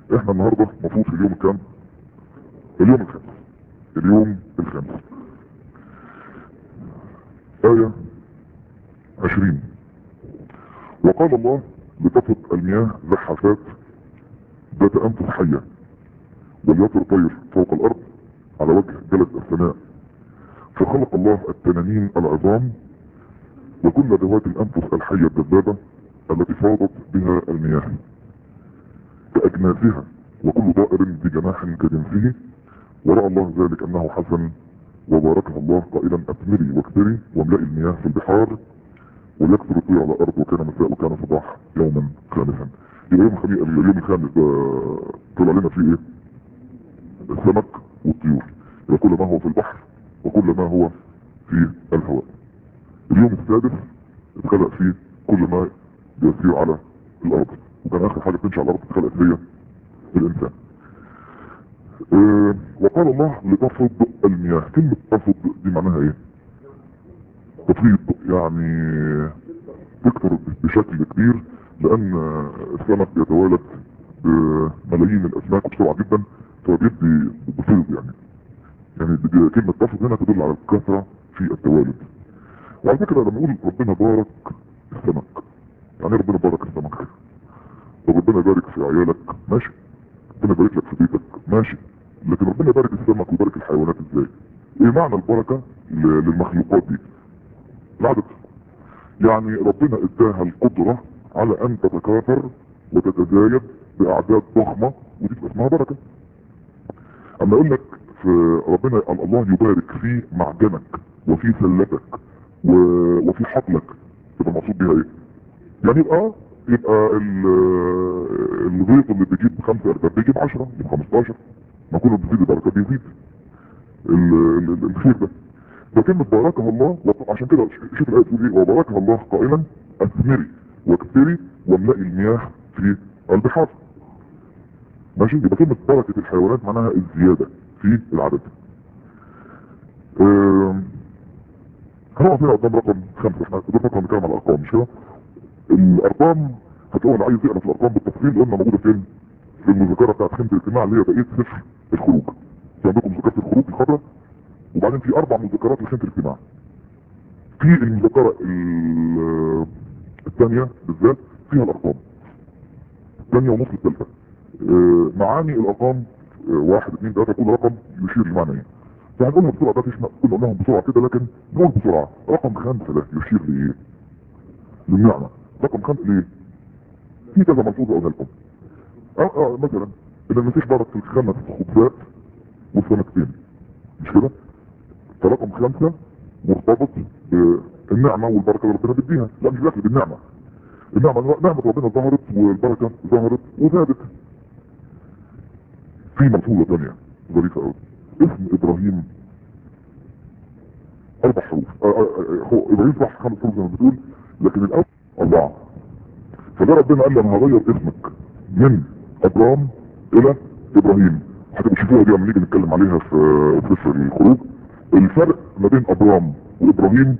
احنا النهارده المفروض في اليوم الكام اليوم الخامس اليوم الخامس آية عشرين وقال الله لتفض المياه زحفات ذات أنفس حية وليطر طير فوق الأرض على وجه جلد السماء فخلق الله التنانين العظام وكل ذوات الأنفس الحية الدبابة التي فاضت بها المياه كأجناسها وكل طائر بجناح كجنسه ورأى الله ذلك أنه حسن وباركه الله قائلا أثمري واكثري واملئي المياه في البحار وليكثر الطير على الأرض وكان مساء وكان صباح يوما خامسا يبقى يوم الخميس اليوم الخامس ده طلع لنا فيه ايه؟ السمك والطيور يبقى كل ما هو في البحر وكل ما هو في الهواء اليوم السادس اتخلق فيه كل ما يسير على الارض وكان اخر حاجه تمشي على الارض اتخلقت هي الانسان اه وقال الله لتفض المياه كلمة تفض دي معناها ايه تفيض يعني تكتر بشكل كبير لان السمك بيتوالد بملايين الاسماك بسرعة جدا فبيدي بفيض يعني يعني كلمة تفض هنا تدل على الكثرة في التوالد وعلى فكرة لما نقول ربنا بارك السمك يعني ربنا بارك السمك طب ربنا يبارك في عيالك ماشي ربنا يبارك لك في بيتك ماشي لكن ربنا يبارك السمك ويبارك الحيوانات ازاي ايه معنى البركة للمخلوقات دي العدد يعني ربنا اداها القدرة على ان تتكاثر وتتزايد باعداد ضخمة ودي تبقى اسمها بركة اما اقول لك في ربنا الله يبارك في معدنك وفي سلتك و... وفي حقلك تبقى المقصود بيها ايه يعني يبقى يبقى الغيط اللي بيجيب خمسة ارباب بيجيب عشرة بيجيب خمستاشر ما كله بيزيد البركة بيزيد الخير ده فكلمة باركها الله عشان كده شوف الآية تقول ايه وباركها الله قائلا اثمري واكثري واملئي المياه في البحار ماشي يبقى كلمة بركة الحيوانات معناها الزيادة في العدد هنقف هنا قدام رقم خمسة احنا قدام رقم بنتكلم على الارقام مش كده الارقام هتقول انا عايز اقرا في الارقام بالتفصيل قلنا موجودة فين في المذكرة بتاعت خيمة الاجتماع اللي هي بقية صفر الخروج في عندكم مذكرة الخروج الخضراء وبعدين في اربع مذكرات لخيمة الاجتماع في المذكرة الثانية بالذات فيها الارقام الثانية ونص الثالثة معاني الارقام واحد اثنين ثلاثة كل رقم يشير لمعنى ايه فهنقولها بسرعة ده تشمع كنا قلناهم بسرعة كده لكن نقول بسرعة رقم خمسة ده يشير لايه للنعمة رقم خمسة ليه في كذا ملحوظة اقولها لكم اه اه مثلا ان المسيح بارك في الخمس خبزات والسمكتين مش كده فرقم خمسة مرتبط بالنعمة والبركة اللي ربنا بيديها لا مش بياكل بالنعمة النعمة نعمة ربنا ظهرت والبركة ظهرت وزادت في ملحوظة ثانية ظريفة قوي اسم ابراهيم اربع حروف هو ابراهيم صح خمس حروف زي ما بتقول لكن الاول اربعة فده ربنا قال لي انا هغير اسمك من ابرام الى ابراهيم هتبقوا تشوفوها دي لما نيجي نتكلم عليها في سفر الخروج الفرق ما بين ابرام وابراهيم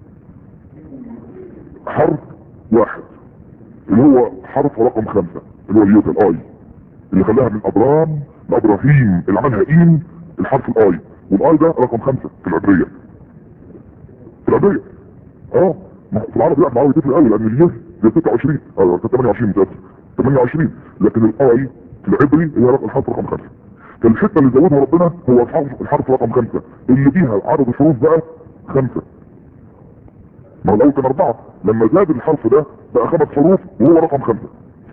حرف واحد اللي هو حرف رقم خمسة اللي هو اليوتا الاي اللي خلاها من ابرام لابراهيم اللي عملها ايم الحرف الاي والاي ده رقم خمسة في العبرية في العبرية اه في العربي لا معاوي تفرق قوي لان اليوت دي 26 اه 28 متأسف 28 لكن الاي في العبري هي رقم الحرف رقم خمسة فالحته اللي زودها ربنا هو الحرف رقم خمسة اللي بيها عدد الحروف بقى خمسة ما هو الاول كان اربعة لما زاد الحرف ده بقى خمس حروف وهو رقم خمسة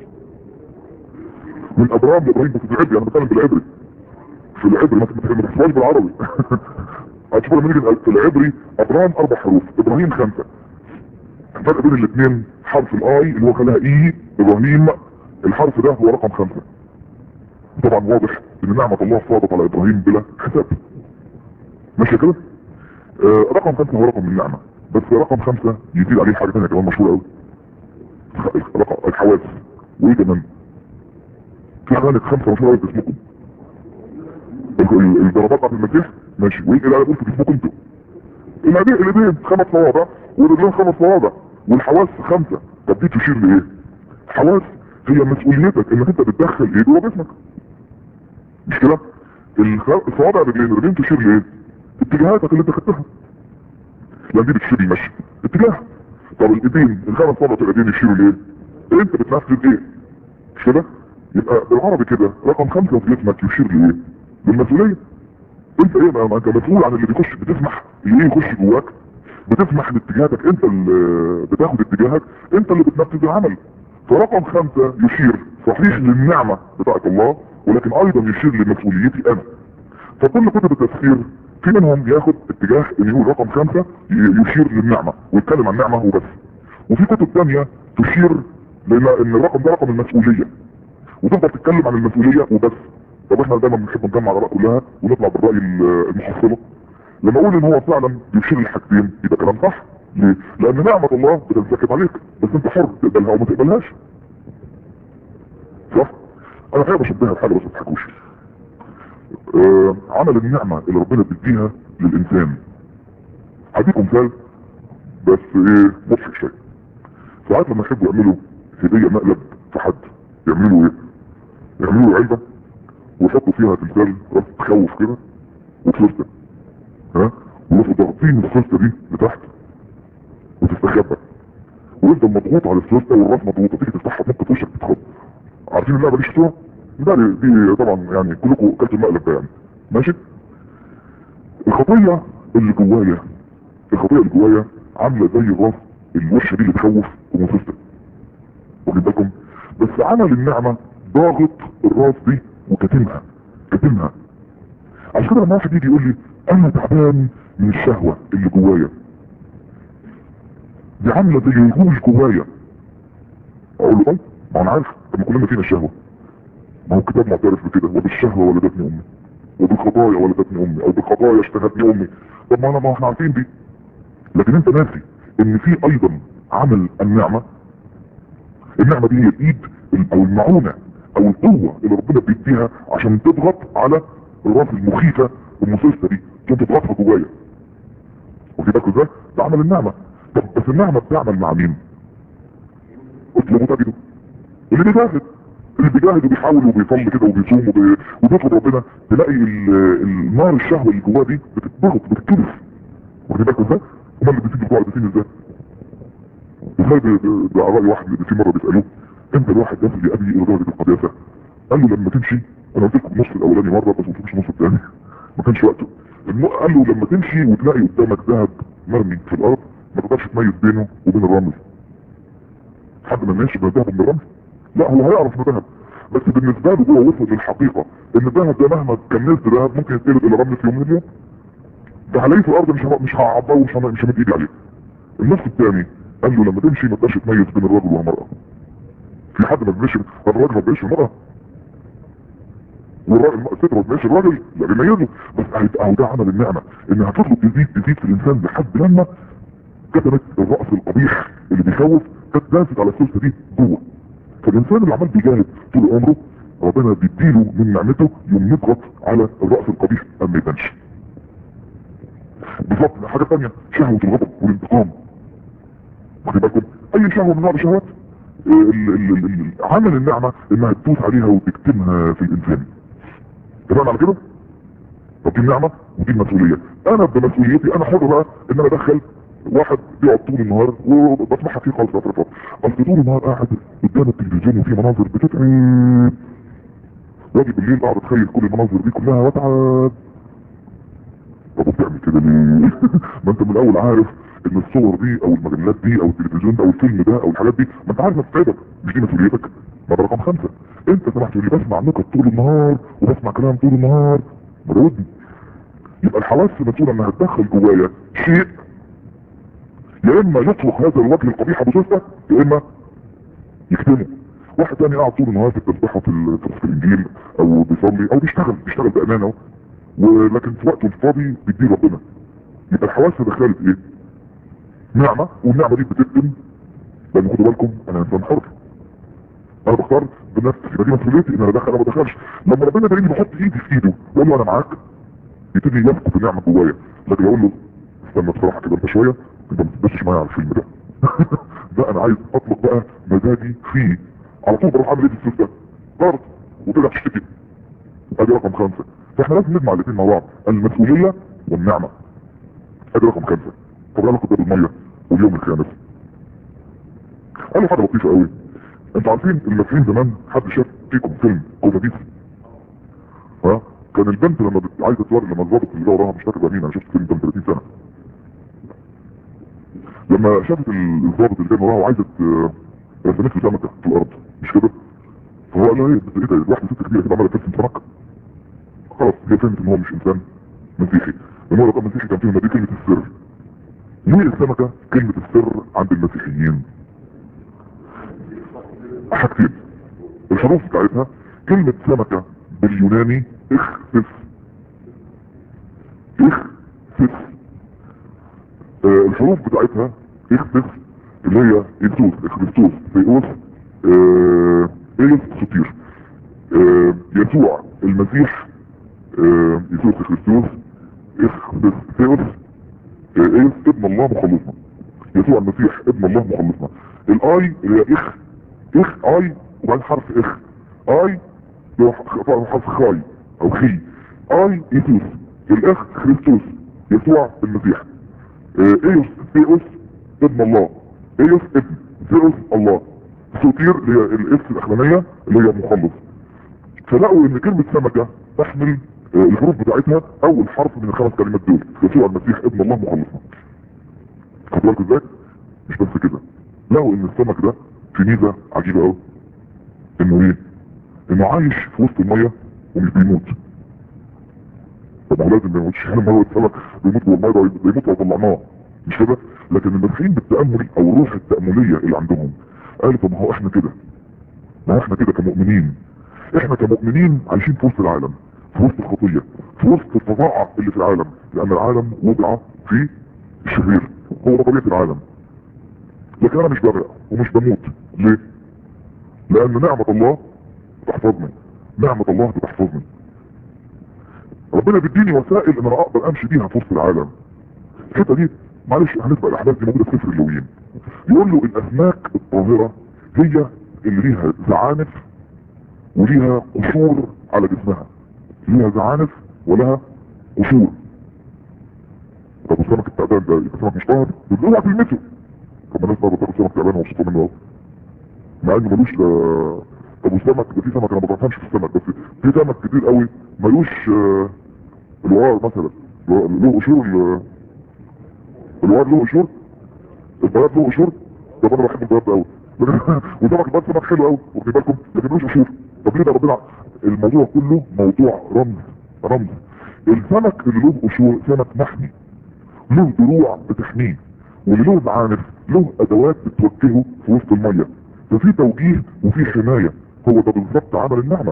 من ابرام لابراهيم بس في العبري انا بتكلم بالعبري في العبري ما تفهمش بالعربي هتشوف لما نيجي في العبري ابرام اربع حروف ابراهيم خمسة الفرق بين الاثنين حرف الاي اللي هو خلاها اي ابراهيم الحرف ده هو رقم خمسة طبعا واضح ان نعمة الله فاضت على ابراهيم بلا حساب ماشي كده آه رقم خمسة هو رقم النعمة بس رقم خمسة يزيد عليه حاجة ثانية كمان مشهورة قوي رقم الحواس وايه كمان في حاجة خمسة مشهورة قوي باسمكم الضربات بتاعت المسيح ماشي وايه اللي انا قلت باسمكم انتوا الايدين الايدين خمس صوابع والرجلين خمس صوابع والحواس خمسة طب دي تشير لايه حواس هي مسؤوليتك انك انت بتدخل ايه جوه جسمك مش كده الخ- الصوابع الرجلين الرجلين تشير لايه اتجاهاتك اللي انت خدتها لان دي بتشير المشي اتجاه طب الايدين الخمس صوابع الايدين يشيروا لايه انت بتنفذ ايه مش كده يبقى بالعربي كده رقم خمسة في جسمك يشير لايه للمسؤولية انت ايه ما ما انت مسؤول عن اللي بيخش بتسمح اللي يخش جواك بتسمح لاتجاهاتك انت اللي بتاخد اتجاهك انت اللي بتنفذ العمل فرقم خمسة يشير صحيح للنعمة بتاعت الله ولكن ايضا يشير لمسؤوليتي انا فكل كتب التفسير في منهم ياخد اتجاه ان يقول رقم خمسة ي- يشير للنعمة ويتكلم عن النعمة وبس وفي كتب تانية تشير لان ان الرقم ده رقم المسؤولية وتفضل تتكلم عن المسؤولية وبس طب احنا دايما بنحب نجمع الاراء كلها ونطلع بالرأي ال- المحصلة لما اقول ان هو فعلا يشير للحاجتين يبقى كلام صح ليه؟ لان نعمة الله بتنسكب عليك بس انت حر تقبلها او ما تقبلهاش صح؟ انا حابب اشبهها بحاجة بس ما تضحكوش آه عمل النعمة اللي ربنا بيديها للانسان هديكم مثال بس ايه مضحك شوية ساعات لما يحبوا يعملوا هدية مقلب في حد يعملوا ايه يعملوا له علبة ويحطوا فيها تمثال راس تخوف كده وفلوسة ها ويروحوا ضاغطين الفلوسة دي لتحت وتستخبى ويفضل مضغوط على الفلوسة والراس مضغوطة تيجي تفتحها تنط في وشك تتخض عارفين اللعبة دي شفتوها؟ لا دي, دي طبعا يعني كلكم كلتوا المقلب ده يعني ماشي؟ الخطية اللي جوايا الخطية اللي جوايا عاملة زي الراس الوش دي اللي تخوف ومفسدة واخد بالكم بس عمل النعمة ضاغط الراس دي وكاتمها كاتمها عشان كده لما واحد يجي يقول لي انا تعبان من الشهوة اللي جوايا دي عاملة زي الجوش جوايا اقول له طيب ما انا عارف طب ما كلنا فينا الشهوة ما هو الكتاب معترف بكده وبالشهوة ولدتني امي وبالخطايا ولدتني امي او بالخطايا اشتهتني امي طب ما انا ما احنا عارفين دي لكن انت ناسي ان في ايضا عمل النعمة النعمة دي هي الايد او المعونة او القوة اللي ربنا بيديها عشان تضغط على الراس المخيفة المسلسة دي عشان تضغطها جوايا واخد بالكوا ازاي؟ ده عمل النعمة طب بس النعمة بتعمل مع مين؟ اطلبوا تجدوا اللي بيجاهد اللي بيجاهد وبيحاول وبيصلي كده وبيصوم وبي... وبيطلب ربنا تلاقي ال- النار الشهوة اللي جواه دي بتتضغط بتتكبس واخد بالكوا ازاي؟ هما اللي بيسيبوا بتوع الدين ازاي؟ ازاي ب- ب- بأعراء واحد اللي في مرة بيسألوه امتى الواحد يصل لأبي إلى درجة القداسة؟ قال له لما تمشي انا قلت لكم النص الاولاني مرة بس ما قلتلكوش النص الثاني ما كانش وقته الم- قال له لما تمشي وتلاقي قدامك ذهب مرمي في الارض ما تقدرش تميز بينه وبين الرمل حد ما ماشي بين الذهب ومن الرمل لا هو هيعرف انه ذهب بس بالنسبة له هو وصل للحقيقة ان الذهب ده مهما كملت ذهب ممكن يتقلب الى رمل في يوم من الايام ده هلاقيه في الارض مش ه- مش هعبره ومش هم- مش همد ايدي عليه النص الثاني قال له لما تمشي ما تقدرش تميز بين الرجل والمرأة في حد ما بيمشي الراجل ما بيمشي المرأة والراجل الست ما بيمشي الراجل لا بيميزه بس هيبقى اهو ده عمل النعمة انها تطلب تزيد تزيد في الانسان لحد لما كتبت الرأس القبيح اللي بيخوف كانت داست على السلسة دي جوه فالانسان اللي عمال بيجاهد طول عمره ربنا بيديله من نعمته يوم يضغط على الرأس القبيح اما ما يبانش بالظبط حاجة تانية شهوة الغضب والانتقام واخد بالكم اي شهوة من نوع الشهوات ال- ال- ال- ال- عمل النعمة انها تدوس عليها وتكتمها في الانسان اتفقنا على كده طب دي النعمة ودي المسؤولية انا بمسؤوليتي انا حر بقى ان انا ادخل واحد بيقعد طول النهار وبسمعها فيه خالص فترة فترة اصل طول النهار قاعد قدام التلفزيون وفي مناظر بتتعب واجي بالليل اقعد اتخيل كل المناظر دي كلها واتعب طب وبتعمل كده ليه؟ ما انت من الاول عارف ان الصور دي او المجلات دي او التلفزيون ده او الفيلم ده او الحاجات دي ما انت عارف هتتعبك مش دي مسؤوليتك ما ده رقم خمسة انت سمحت لي بسمع نكت طول النهار وبسمع كلام طول النهار ما ده ودني يبقى الحواس مسؤولة انها تدخل جوايا شيء يا اما يطلق هذا الوجه القبيح ابو سوسة يا اما يكتمه واحد تاني قاعد طول النهار في التسبيحة في ال- في الانجيل او بيصلي او بيشتغل بيشتغل بامانه اهو ولكن في وقته الفاضي بيديه ربنا يبقى الحواس دخلت ايه نعمة والنعمة دي بتكتم لان خدوا بالكم انا انسان حر انا بختار بنفسي يبقى دي مسؤوليتي ان انا ادخل او ما ادخلش لما ربنا يلاقيني بحط ايدي في ايده واقول له انا معاك يبتدي يسقط النعمة جوايا لكن اقول له استنى بصراحة كده انت شوية انت ما تبصش معايا على الفيلم ده ده انا عايز اطلق بقى مزاجي فيه على طول بروح اعمل ايه في الفلوس ده قرض وترجع تشتكي ادي رقم خمسة فاحنا لازم نجمع الاثنين مع بعض المسؤولية والنعمة ادي رقم خمسة طب انا كنت بالمية واليوم الخامس قالوا حاجة لطيفة قوي انتوا عارفين المسيحيين زمان حد شاف فيكم فيلم كوفاديس ها كان البنت لما بت... عايزه توري لما الظابط اللي وراها مش فاكر بقى مين انا شفت فيلم ده من 30 سنه لما شافت ال- الظابط اللي كان وراها وعايزه ت- رسمت له سمكه في الارض مش كده فهو قال لها ايه ايه ده واحده ست كبيره كده عماله ترسم سمك خلاص هي فهمت ان هو مش انسان مسيحي لان هو لو كان مسيحي كان فيه دي كلمه السر ليه السمكه كلمه السر عند المسيحيين حاجتين الحروف بتاعتها كلمة سمكة باليوناني اخفف اخفف آه الحروف بتاعتها اخفف اللي هي ايسوس اخريستوس ثيوس آه ايس سوتير آه يسوع المسيح آه يسوع خريستوس اخفف ثيوس آه ايس ابن الله مخلصنا يسوع المسيح ابن الله مخلصنا الاي اللي هي اخ اخ اي وبعدين حرف اخ اي لو حرف خاي او خي اي يسوس الاخ خريستوس يسوع المسيح آه، ايوس ثيوس ابن الله ايوس ابن ثيوس الله سوتير اللي هي الاس الاخرانيه اللي هي مخلص فلقوا ان كلمه سمكه تحمل آه، الحروف بتاعتها اول حرف من الخمس كلمات دول يسوع المسيح ابن الله مخلصنا خد بالك ازاي مش بس كده لقوا ان السمك ده في ميزه عجيبه قوي انه ايه انه عايش في وسط الميه ومش بيموت طب هو لازم ما يموتش لما هو السمك بيموت جوه الميه ده بيموت لو طلعناه مش كده لكن المسيحيين بالتامل او الروح التامليه اللي عندهم قالوا طب ما هو احنا كده ما هو احنا كده كمؤمنين احنا كمؤمنين عايشين في وسط العالم في وسط الخطيه في وسط الفظاعه اللي في العالم لان العالم وضع في الشرير هو ده طبيعه العالم لكن انا مش بغرق ومش بموت ليه لان نعمة الله تحفظني نعمة الله بتحفظني ربنا بيديني وسائل ان انا اقدر امشي بيها في وسط العالم الحته دي معلش هنسبق الاحداث دي موجوده في سفر اللويين يقول له الاسماك الطاهره هي اللي ليها زعانف وليها قشور على جسمها ليها زعانف ولها قشور طب السمك التعبان ده يبقى سمك مش طاهر يقول له تلمسه طب الناس بقى بتاكل سمك تعبان ومبسوطه منه اهو مع انه ملوش لا طب والسمك ده في سمك انا ما بفهمش في السمك بس في سمك كتير قوي ملوش آه، الوعار مثلا له له قشور ال- الوعار له قشور البياض له قشور طب انا بحب البياض ده قوي وسمك البياض سمك حلو قوي واخدين بالكم لكن ملوش قشور طب ليه ده ربنا الموضوع كله موضوع رمز رمز السمك اللي له قشور سمك محمي له دروع بتحميه واللي له زعانف له ادوات بتوجهه في وسط الميه ففي توجيه وفي حمايه هو ده بالظبط عمل النعمه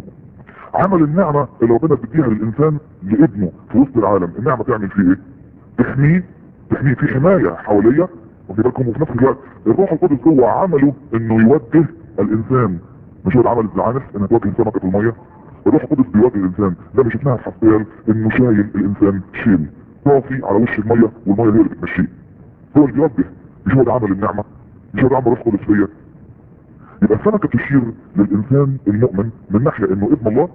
عمل النعمه اللي ربنا بيديها للانسان لابنه في وسط العالم النعمه تعمل فيه ايه؟ تحميه تحميه في حمايه حواليه واخد بالكم وفي نفس الوقت الروح القدس هو عمله انه يوجه الانسان مش هو اللي عمل الزعانف انها توجه السمكه في الميه الروح القدس بيوجه الانسان ده مش شفناها في حسبيال انه شايل الانسان شيل طافي على وش الميه والميه هي اللي بتمشيه هو اللي بيوجه مش هو ده عمل النعمه مش هو ده عمل الروح القدس فيا يبقى السمكه تشير للانسان المؤمن من ناحيه انه ابن الله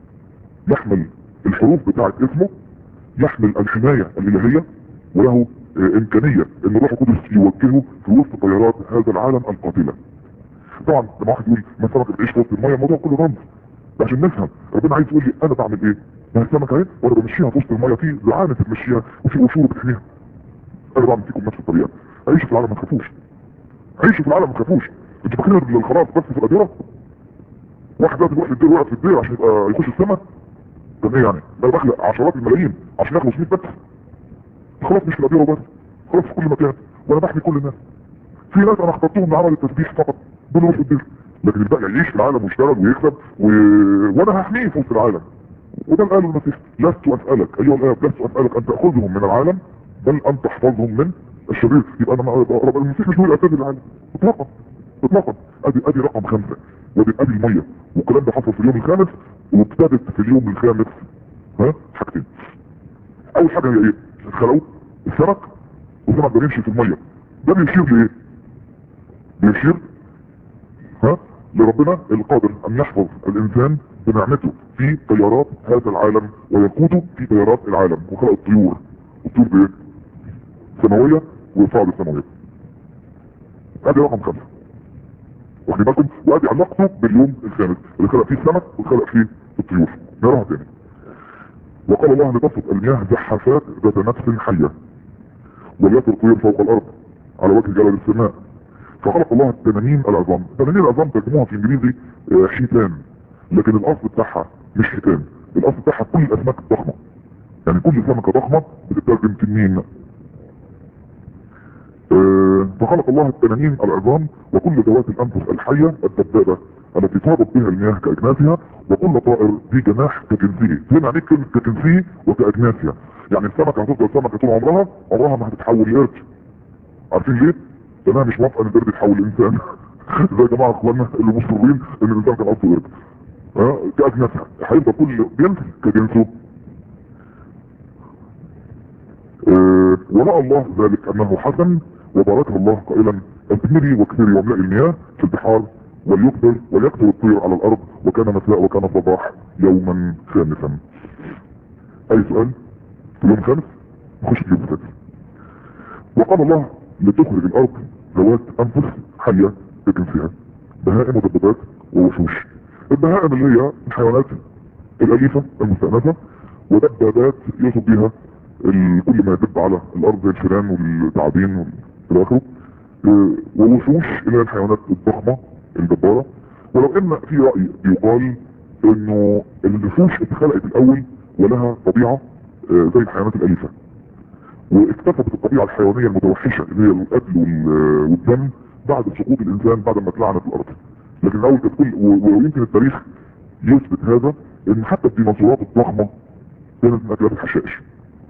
يحمل الحروف بتاعه اسمه يحمل الحمايه الالهيه وله آه، امكانيه ان الروح القدس يوجهه في وسط تيارات هذا العالم القاتله طبعا لما واحد يقول ما السمكه بتعيش في وسط الميه الموضوع كله رمز ده عشان نفهم ربنا عايز يقول لي انا بعمل ايه ما هي السمكه اهي وانا بمشيها في وسط الميه في زعانف بتمشيها وفي قشور بتحميها انا بعمل فيكم نفس الطريقه عيشوا في العالم ما تخافوش عيشوا في العالم ما تخافوش انتوا فاكرين الخلاص بس في الاديره واحد دلوقتي يروح للدير ويقعد في الدير عشان يبقى يخش السماء طب ايه يعني ده انا بخلق عشرات الملايين عشان يخلص 100 بس خلاص مش في الاديره وبس خلاص في كل مكان وانا بحمي كل الناس في ناس انا اخترتهم لعمل التسبيح فقط دول يروحوا الدير لكن الباقي يعيش في العالم ويشتغل ويكسب و... وانا هحميه في وسط العالم وده اللي قاله المسيح لست اسالك ايها الاب لست اسالك ان تاخذهم من العالم بل ان تحفظهم من الشرير يبقى انا مع- رب المسيح مش هو الاساس العالم اطلاقا اطلاقا ادي ادي رقم خمسه وادي ادي الميه والكلام ده حصل في اليوم الخامس وابتدت في اليوم الخامس ها حاجتين اول حاجه هي ايه؟ خلقوا السمك والسمك ده بيمشي في الميه ده بيشير لايه؟ بيشير ها لربنا القادر ان يحفظ الانسان بنعمته في طيارات هذا العالم ويقوده في طيارات العالم وخلق الطيور الطيور بايه سماوية وصعد سماوية ادي رقم خمسة واخدين بالكم وادي علاقته باليوم الخامس اللي خلق فيه السمك وخلق فيه الطيور نراها تاني وقال الله لتسقط المياه زحافات ذات نفس حية وليأكل الطيور فوق الارض على وجه جلال السماء فخلق الله التنانين العظام التنانين العظام ترجموها في انجليزي آه، حيتان لكن الاصل بتاعها مش حيتان الاصل بتاعها كل الاسماك الضخمة يعني كل سمكة ضخمة بتترجم تنين آه، فخلق الله التنانين العظام وكل ذوات الانفس الحية الدبابة التي فاضت بها المياه كاجناسها وكل طائر ذي جناح كجنسه هنا عليك كلمة كجنسه وكاجناسها يعني السمكة هتفضل سمكة طول عمرها عمرها ما هتتحول لقرد عارفين ليه؟ لانها مش موافقة ان القرد يتحول لانسان زي جماعة اخواننا اللي مصرين ان الانسان كان اصله قرد ها كاجناسها هيفضل كل جنس كجنسه أه ورأى الله ذلك انه حسن وباركه الله قائلا اثمري واكثري واملئي المياه في البحار وليكبر وليكثر الطير على الارض وكان مساء وكان صباح يوما خامسا اي سؤال في اليوم الخامس نخش في اليوم السادس وقال الله لتخرج الارض ذوات انفس حية بجنسها بهائم ودبابات ووحوش البهائم اللي هي الحيوانات الاليفة المستأنفة ودبابات يقصد بها ال- كل ما يدب على الارض زي الفئران والتعابين والى اخره آه، ووحوش اللي هي الحيوانات الضخمة الجبارة ولو ان في رأي يقال انه الوحوش اتخلقت الاول ولها طبيعة آه، زي الحيوانات الاليفة واكتسبت الطبيعة الحيوانية المتوحشة اللي هي القتل وال- والدم بعد سقوط الانسان بعد ما اتلعنت الارض لكن الاول كانت كل و- ويمكن التاريخ يثبت هذا ان حتى الديناصورات الضخمة كانت من اكلات الحشائش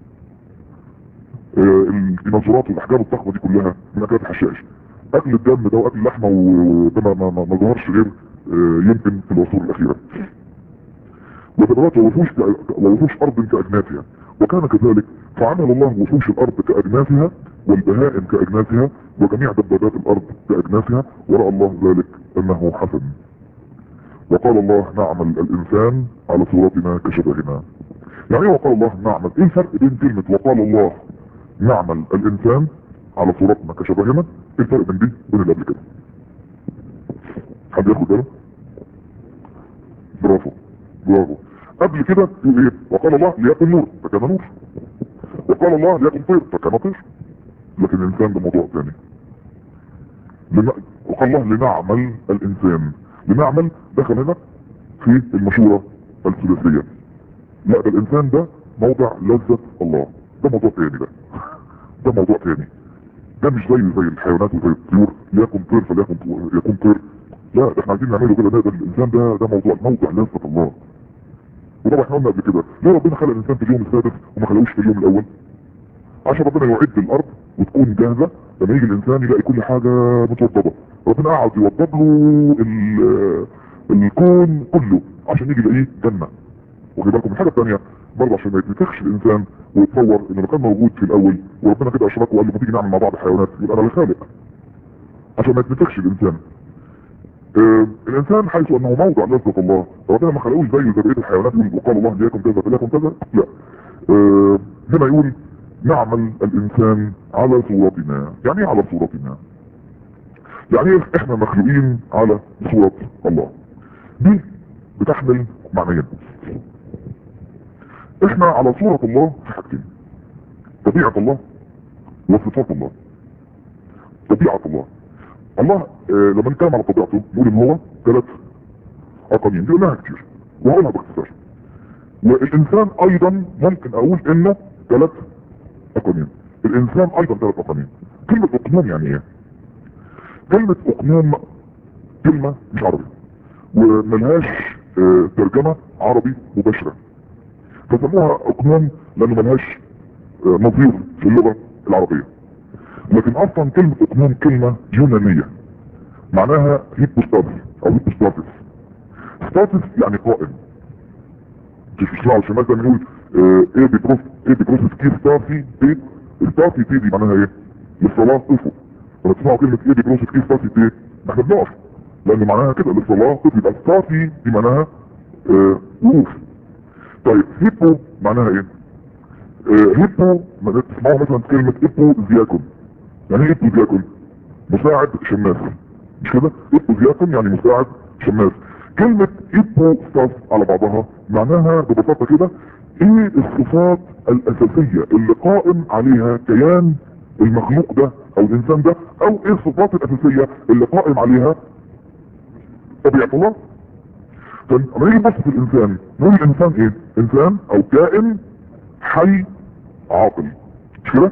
آه، الديناصورات والاحجام الضخمه دي كلها من اكلات الحشائش اكل الدم ده واكل اللحمه وده ما, ما, ما ما ظهرش غير آه، يمكن في العصور الاخيره وذبابات ووحوش كأ- ووحوش ارض كاجناسها وكان كذلك فعمل الله وحوش الارض كاجناسها والبهائم كاجناسها وجميع دبابات الارض كاجناسها وراى الله ذلك انه حسن وقال الله نعمل الانسان على صورتنا كشبهنا يعني ايه وقال الله نعمل ايه الفرق بين كلمة وقال الله نعمل الانسان على صورتنا كشبهنا ايه الفرق بين دي وبين اللي قبل كده حد ياخد باله برافو برافو قبل كده يقول ايه وقال الله ليكن نور فكان نور وقال الله ليكن طير فكان طير لكن الانسان ده موضوع ثاني لن... وقال الله لنعمل الانسان لنعمل دخل هنا في المشورة الثلاثية لا ده الانسان ده موضع لذة الله ده موضوع تاني ده ده موضوع تاني ده مش زي زي الحيوانات وزي الطيور ليكن طير فليكن طو- يكون طير لا ده احنا عايزين نعمله كده ده, ده الانسان ده ده موضوع موضع لذة الله وطبعا احنا قلنا قبل كده ليه ربنا خلق الانسان في اليوم السادس وما خلقوش في اليوم الاول عشان ربنا يعد الارض وتكون جاهزة لما يجي الانسان يلاقي كل حاجة متوضبة ربنا قعد يوضب له ال- الكون كله عشان يجي يلاقيه جنة واخد بالكم الحاجة الثانية برضه عشان ما يتنفخش الانسان ويتصور انه كان موجود في الاول وربنا كده اشركه وقال له ما تيجي نعمل مع بعض حيوانات يبقى انا اللي خالق عشان ما يتنفخش الانسان آه الانسان حيث انه موضع لذة الله ربنا ما خلقوش زيه زي بقيه الحيوانات يقول وقال الله ليكن كذا فليكن كذا لا آه هنا يقول نعمل الانسان على صورتنا يعني ايه على صورتنا يعني ايه احنا مخلوقين على صورة الله دي بتحمل معنيين احنا على صورة الله في حاجتين طبيعة الله وصفات الله طبيعة الله الله آه لما نتكلم على طبيعته نقول ان هو ثلاث اقانيم دي قلناها كتير وهقولها باختصار والانسان ايضا ممكن اقول انه ثلاث اقانيم الانسان ايضا ثلاث اقانيم كلمة اقنام يعني ايه كلمة اقنام كلمة مش عربي وملهاش آه ترجمة عربي مباشرة فسموها اقنام لانه ملهاش آه نظير في اللغة العربية لكن اصلا كلمة اقنام كلمة يونانية معناها هيبوستاتس او هيبوستاتس ستاتس يعني قائم مش مش عشان مثلا نقول آه، ايه بيبروس ايه بيبروس كي ستاتي دي ستاتي دي دي معناها ايه للصلاة قفوا لما تسمعوا كلمة ايه بيبروس كي ستاتي دي ما احنا بنقف لان معناها كده الاصطلاح طفل يبقى صافي دي معناها آه روح طيب هيبو معناها ايه آه هيبو ما تسمعوا مثلا كلمة هيبو زياكم يعني ايه هيبو زياكم مساعد شماس مش كده هيبو زياكم يعني مساعد شماس كلمة هيبو ستاف على بعضها معناها ببساطة كده ايه الصفات الاساسية اللي قائم عليها كيان المخلوق ده او الانسان ده او ايه الصفات الاساسية اللي قائم عليها طبيعة الله فلما نيجي نبص في الانسان نقول الانسان ايه انسان او كائن حي عاقل مش كده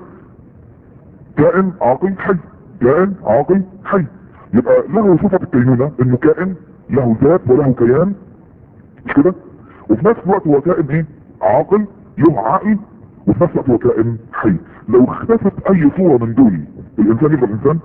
كائن عاقل حي كائن عاقل حي يبقى له صفة الكينونة انه كائن له ذات وله كيان مش كده وفي نفس الوقت هو كائن ايه عاقل له عقل وفي نفس الوقت هو كائن حي لو اختفت اي صورة من دول الانسان يبقى الانسان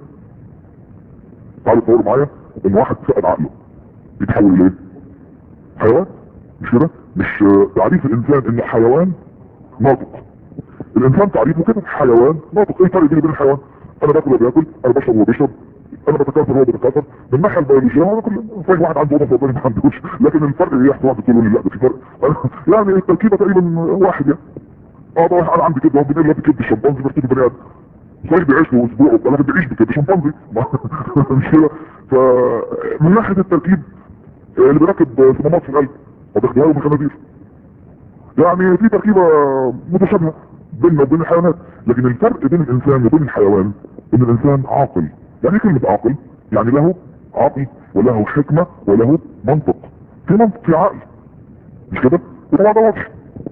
تعالوا تصوروا معايا ان واحد فقد عقله يتحول لايه حيوان مش كده مش تعريف الانسان انه حيوان ناطق الانسان تعريفه كده حيوان ناطق ايه الفرق بيني وبين الحيوان انا باكل وباكل انا بشرب وبشرب انا بتكاثر وهو بيتكاثر من الناحيه البيولوجيه هو كل في واحد عنده اوضه فوق ما عندوش لكن الفرق ايه يحصل واحد تقول لي لا ده في فرق يعني التركيبه تقريبا واحد يعني اه طبعا انا عندي كده هو بيقول لك كده الشمبانزي مرتبط بني ادم صحيح بيعيش له اسبوع ولكن بيعيش بكده شمبانزي مش كده فمن ناحيه التركيب اللي بيركب صمامات في القلب وبياخدوها له من الخنازير يعني في تركيبه متشابهه بيننا وبين الحيوانات لكن الفرق بين الانسان وبين الحيوان ان الانسان عاقل يعني ايه كلمه عاقل يعني له عقل وله حكمه وله منطق في منطق في عقل مش كده وطبعا ده واضح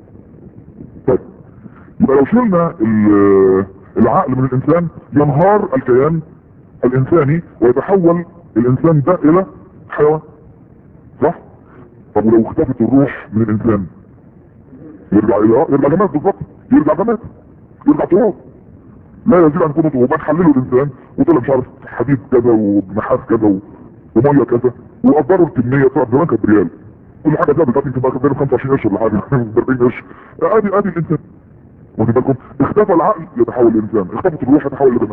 طيب يبقى لو شلنا العقل من الانسان ينهار الكيان الانساني ويتحول الانسان ده الى حيوان صح طب ولو اختفت الروح من الانسان يرجع الى يرجع جماد بالظبط يرجع جماد يرجع تراب لا يزيد عن كونه وما نحلله الانسان وطلع مش عارف حديد كذا ونحاس كذا وميه كذا وقدروا الكميه طبعا زمان كانت بريال كل حاجه زادت دلوقتي يمكن بقى كانت 25 قرش ولا حاجه ب 40 قرش ادي ادي الانسان واخد بالكم اختفى العقل يتحول الانسان اختفت الروح يتحول لجماد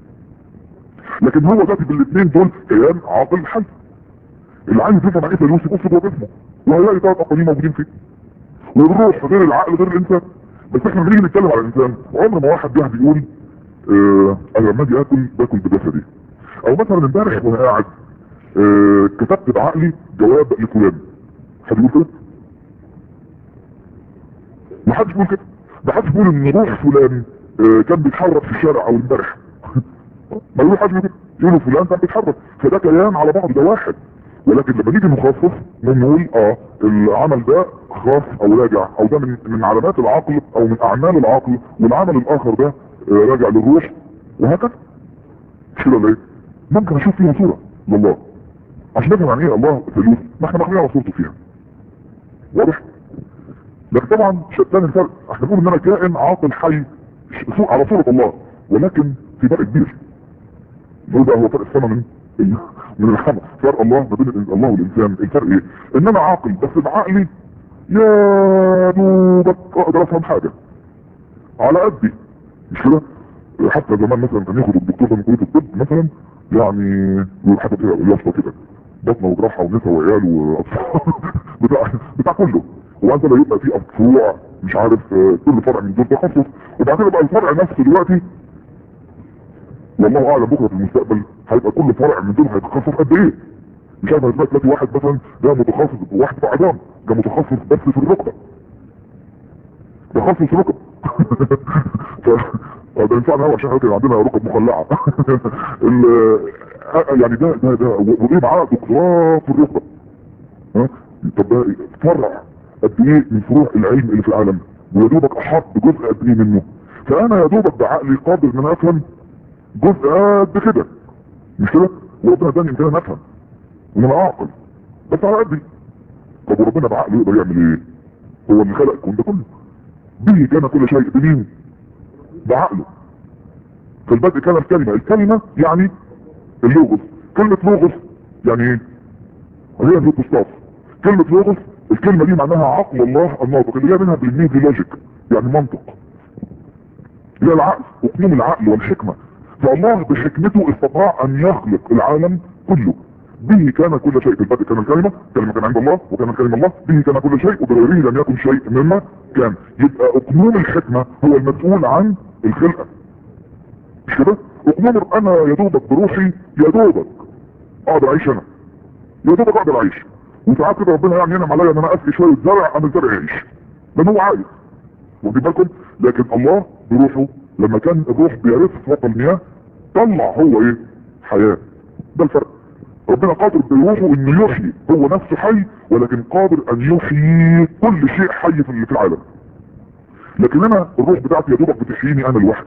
لكن هو ذاتي بالاثنين دول كيان عاقل حي اللي عايز يفهم عن ايه فلوس يبص جوه جسمه وهيلاقي ثلاث اقاليم موجودين فيه والروح غير العقل غير الانسان بس احنا بنيجي نتكلم على الانسان عمر ما واحد جه بيقول اه انا لما اجي اكل باكل بجسدي او مثلا امبارح وانا قاعد اه كتبت بعقلي جواب لفلان حد يقول كده؟ ما حدش بيقول كده ما حدش بيقول ان روح فلان اه كان بيتحرك في الشارع او امبارح ما يقول حد يقول كده يقولوا فلان كان بيتحرك فده كيان على بعض ده واحد ولكن لما نيجي نخصص نقول اه العمل ده خاص او راجع او ده من من علامات العقل او من اعمال العقل والعمل الاخر ده آه راجع للروح وهكذا مش كده ولا ايه؟ ممكن اشوف فيها صوره لله عشان نفهم يعني ايه الله ثالوث ما احنا مخلوقين على صورته فيها واضح؟ لكن طبعا شتان الفرق احنا بنقول ان انا كائن عاقل حي على صوره الله ولكن في فرق كبير نقول بقى هو فرق السما من من الحمى فرق الله ما بين الله والانسان الفرق ايه ان انا عاقل بس بعقلي يا دوبك اقدر افهم حاجه على قدي مش كده حتى زمان مثلا كان ياخد الدكتور ده من كليه الطب مثلا يعني حاجه كده يافطه كده بطنه وجراحه ونساء وعيال واطفال بتاع بتاع كله وبعد كده يبقى في فروع مش عارف كل فرع من دول تخصص وبعد كده بقى الفرع نفسه دلوقتي والله اعلم بكره في المستقبل هيبقى كل فرع من دول هيتخصص قد ايه مش عارف هتلاقي تلاقي واحد مثلا ده متخصص واحد بتاع عظام ده متخصص بس في الركبه تخصص ركب ده ينفعنا هو عشان كده عندنا ركب مخلعه يعني ده ده ده وايه معاه دكتوراه في الركبه ها طب ده فرع قد ايه من فروع العلم اللي في العالم ويا دوبك احاط بجزء قد ايه منه فانا يا دوبك بعقلي قادر ان انا افهم جزء قد كده مش كده وربنا اداني امكانيه افهم ان انا اعقل بس على قدي طب وربنا بعقله يقدر يعمل ايه هو اللي خلق الكون ده كله به كان كل شيء بمين بعقله في البدء كان الكلمة الكلمة يعني اللوغوس كلمة لوغوس يعني ايه هي الهيبوستاس كلمة لوغوس الكلمة دي معناها عقل الله الناطق اللي جاي منها بالانجليزي لوجيك يعني منطق هي العقل وقنوم العقل والحكمة فالله بحكمته استطاع ان يخلق العالم كله به كان كل شيء في البدء كان الكلمة كلمة كان عند الله وكان الكلمة الله به كان كل شيء وبغيره لم يكن شيء مما كان يبقى اقنوم الحكمة هو المسؤول عن الخلقة مش كده اقنوم انا يا دوبك بروحي يا دوبك اقدر اعيش انا يا دوبك اقدر اعيش وساعات كده ربنا يعني ينعم عليا ان انا اسقي شويه زرع اعمل زرع يعيش لان هو عايز واخدين بالكم لكن الله بروحه لما كان الروح بيرف فوق المياه طلع هو ايه حياه ده الفرق ربنا قادر بروحه انه يحيي هو نفسه حي ولكن قادر ان يحيي كل شيء حي في العالم لكن انا الروح بتاعتي يا دوبك بتحييني انا لوحدي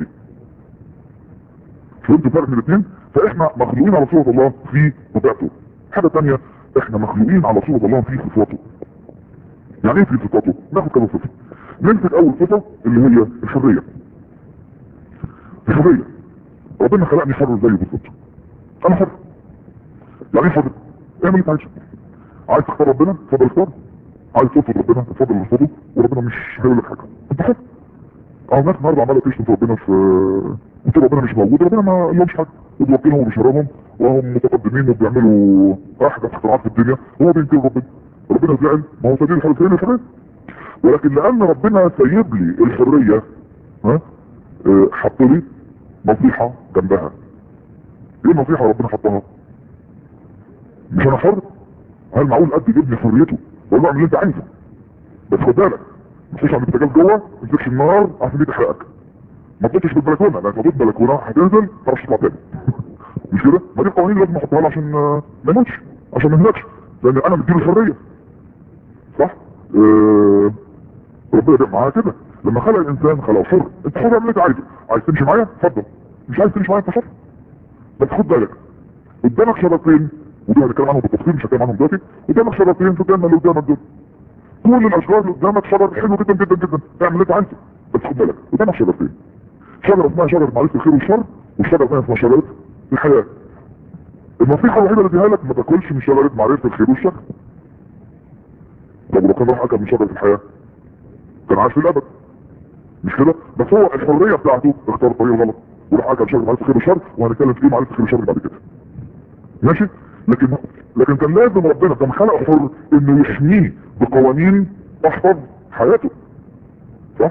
فهمتوا الفرق بين الاثنين فاحنا مخلوقين على صورة الله في طبيعته حاجة تانية احنا مخلوقين على صورة الله في صفاته يعني ايه في صفاته ناخد كذا صفة نمسك اول صفة اللي هي الحرية الحرية ربنا خلقني حر زيه بالظبط انا حر يعني ايه حر اعمل اللي انت عايزه عايز تختار ربنا اتفضل اختار عايز ترفض ربنا اتفضل ارفضه وربنا مش هيقول لك حاجه انت حر اه الناس النهارده عماله تشتم في ربنا في انت ربنا مش موجود ربنا ما لهمش حاجه وبيوكلهم وبيشربهم وهم متقدمين وبيعملوا احدث اختراعات في الدنيا هو بينكر ربنا ربنا زعل ما هو سبيل الحريه الحريه ولكن لان ربنا سايب لي الحريه ها اه حط لي نصيحه جنبها ايه النصيحه ربنا حطها مش انا حر هل معقول ادي لابني حريته واقول له اعمل اللي انت عايزه بس خد بالك ما تخش على البوتاجاز جوه ما تمسكش النار عشان دي تحرقك ما تنطش في البلكونه لانك لو تنط بلكونه هتنزل ما تعرفش تطلع تاني مش كده؟ ما دي القوانين لازم احطها له عشان ما يموتش عشان ما يهلكش لان انا مديله الحريه صح؟ آه ربنا بيبقى معايا كده لما خلق الانسان خلقه حر انت حر اعمل اللي انت عايزه عايز تمشي معايا اتفضل مش عايز تمشي معايا انت حر بس خد بالك قدامك شجرتين ودي هنتكلم عنهم بالتفصيل مش هتكلم عنهم دلوقتي قدامك شجرتين في الجنه اللي قدامك دول كل الاشجار اللي قدامك شجر حلو جدا جدا جدا اعمل اللي انت عايزه بس خد بالك قدامك شجرتين شجره اسمها شجره معرفه الخير والشر والشجره الثانيه اسمها شجره الحياه النصيحه الوحيده اللي اديها لك ما تاكلش من شجره معرفه الخير والشر طب لو كان راح اكل من شجره الحياه كان عايش في الابد مش كده بس هو الحريه بتاعته اختار الطريق الغلط وراح اكل شجره معرفه الخير والشر وهنتكلم في ايه معرفه الخير والشر بعد كده ماشي لكن لكن كان لازم ربنا كان خلق حر انه يحميه بقوانين تحفظ حياته صح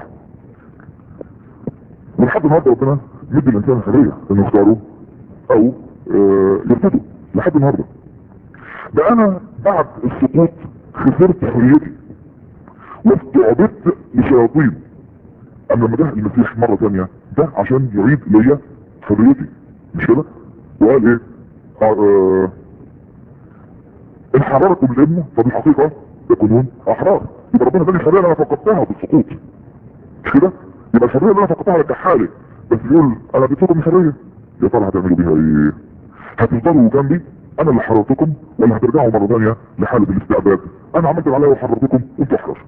ولحد النهارده ربنا مدي الانسان الحريه انه يختاره او آه يرفضه لحد النهارده ده انا بعد السقوط خسرت حريتي واستعبدت لشياطين اما لما جه المسيح مره ثانيه ده عشان يعيد ليا حريتي مش كده وقال ايه آه ان حرركم الابن فبالحقيقه تكونون احرار يبقى ربنا اداني الحريه اللي انا فقدتها بالسقوط مش كده يبقى الحريه اللي انا فقدتها كحالي بس يقول انا اديتكم الحريه يا ترى هتعملوا بيها ايه هتفضلوا جنبي انا اللي حررتكم ولا هترجعوا مره ثانيه لحاله الاستعباد انا عملت اللي عليا وحررتكم وانتوا احرار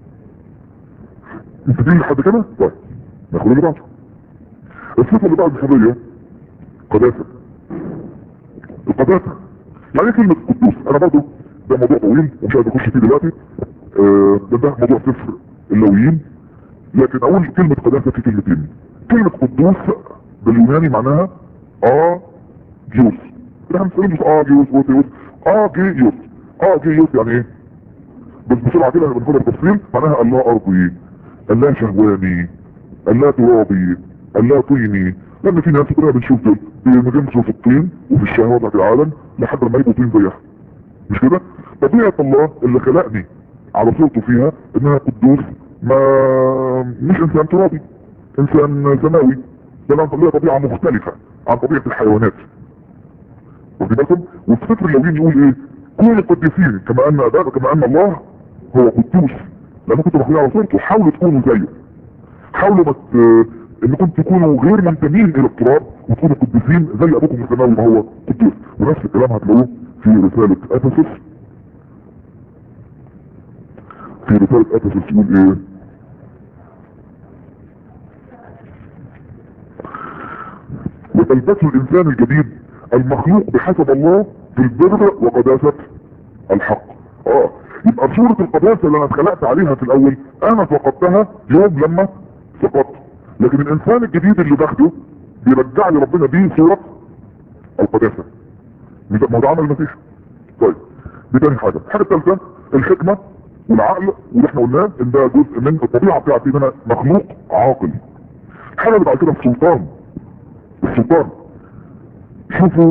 انت دي لحد كده طيب ناخد اللي بعده الصفه اللي بعد الحريه قداسه القداسه يعني كلمة قدوس انا برضو ده موضوع طويل ومش عايز اخش فيه دلوقتي آه ده ده موضوع سفر اللويين لكن اقول كلمة قداسة في كلمتين كلمة قدوس باليوناني معناها اه جيوس احنا بنسألهم اه جيوس وتيوس اه جيوس اه جيوس يعني ايه بس بسرعة كده بنقول التفصيل معناها الله ارضي الله شهواني الله ترابي الله طيني لان في ناس كلنا بنشوف دول بينغمسوا في الطين وفي الشهوات بتاعت العالم لحد ما يبقوا طين زيها مش كده طبيعة الله اللي خلقني على صورته فيها انها قدوس ما مش انسان ترابي انسان سماوي ده لها طبيعة مختلفة عن طبيعة الحيوانات واخدين بالكم وفي سفر اللوين يقول ايه كونوا قديسين كما ان اداء كما ان الله هو قدوس لانكم كنتوا مخلوقين على صورته حاولوا تكونوا زيه حاولوا ما انكم تكونوا غير منتمين الى التراب وتكونوا قديسين زي ابوكم السماوي ما هو قدوس ونفس الكلام هتلاقوه في رسالة افسس في رسالة افسس يقول ايه وتلبسوا الانسان الجديد المخلوق بحسب الله في البر وقداسة الحق اه يبقى صورة القداسة اللي انا اتخلقت عليها في الاول انا فقدتها يوم لما سقطت لكن الانسان الجديد اللي باخده بيرجع لي ربنا بيه صورة القداسة ما ده عمل المسيح طيب دي تاني حاجه الحاجه الثالثه الحكمه والعقل واللي احنا قلناه ان ده جزء من الطبيعه بتاعتي ان انا مخلوق عاقل الحاجه اللي بعد كده السلطان السلطان شوفوا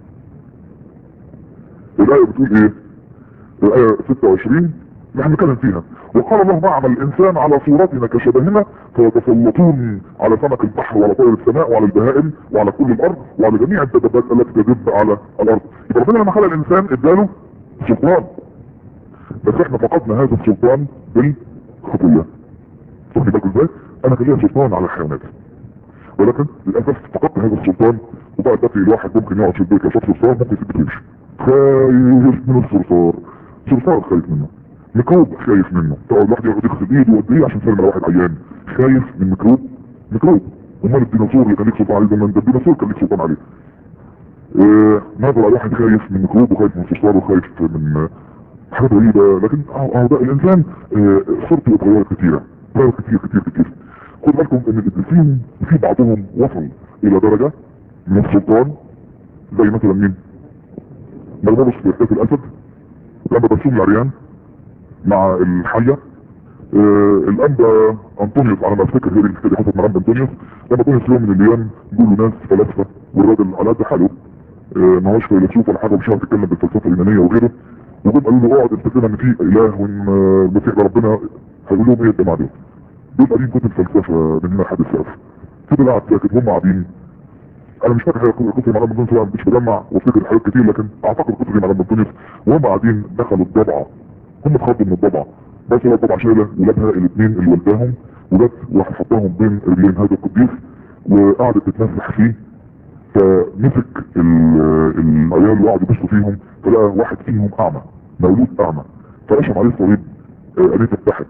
الايه بتقول ايه الايه 26 اللي احنا بنتكلم فيها وقال الله نعمل الانسان على صورتنا كشبهنا فيتسلطون على سمك البحر وعلى طير السماء وعلى البهائم وعلى كل الارض وعلى جميع الدبابات التي تدب على الارض يبقى ربنا لما خلق الانسان اداله سلطان بس احنا فقدنا هذا السلطان بالخطيه واخد بالك ازاي انا كان ليا سلطان على الحيوانات ولكن للاسف فقدت هذا السلطان وبقى دلوقتي الواحد ممكن يقعد في البيت يشوف صرصار ممكن يسيب ويمشي خايف من الصرصار صرصار خايف منه ميكروب خايف منه تقعد الواحد يقعد يغسل ايده وقد ايه عشان يسلم على واحد عيان خايف من ميكروب ميكروب امال الديناصور اللي كان ليك سلطان عليه زمان ده الديناصور كان ليك سلطان عليه آه نظر على واحد خايف من ميكروب وخايف من صرصار وخايف من حاجات غريبة لكن اهو ده الانسان آه صورته اتغيرت كتيرة اتغيرت كتير كتير كتير خد بالكم ان القديسين في بعضهم وصل الى درجة من السلطان زي مثلا مين مرموش في احداث الاسد لما برسوم العريان مع الحية آه الانبا انطونيوس على ما افتكر هي اللي حصلت مع انبا انطونيوس لما انطونيوس يوم من الايام يقولوا ناس فلاسفة والراجل على قد حاله آه ما هوش فيلسوف ولا حاجه مش عارف يتكلم بالفلسفه اليونانيه وغيره وجم قالوا له اقعد افتكر ان في اله وان المسيح ده ربنا هيقول لهم ايه الجماعه دول دول قاعدين كتب فلسفه من هنا لحد السقف فضل قاعد ساكت هم قاعدين انا مش فاكر كتب معلم بنتونيوس طبعا مش بجمع وافتكر حاجات كتير لكن اعتقد كتب معلم بنتونيوس وهم قاعدين دخلوا الضبعه هم اتخضوا من الضبعه بس هو الضبعه شايله ولادها الاثنين اللي ولداهم وجت وراح حطاهم بين رجلين هذا القديس وقعدت تتمسح فيه فمسك العيال اللي قعدوا يبصوا فيهم فلقى واحد فيهم اعمى مولود اعمى فرشم عليه الصليب عينيه فتحت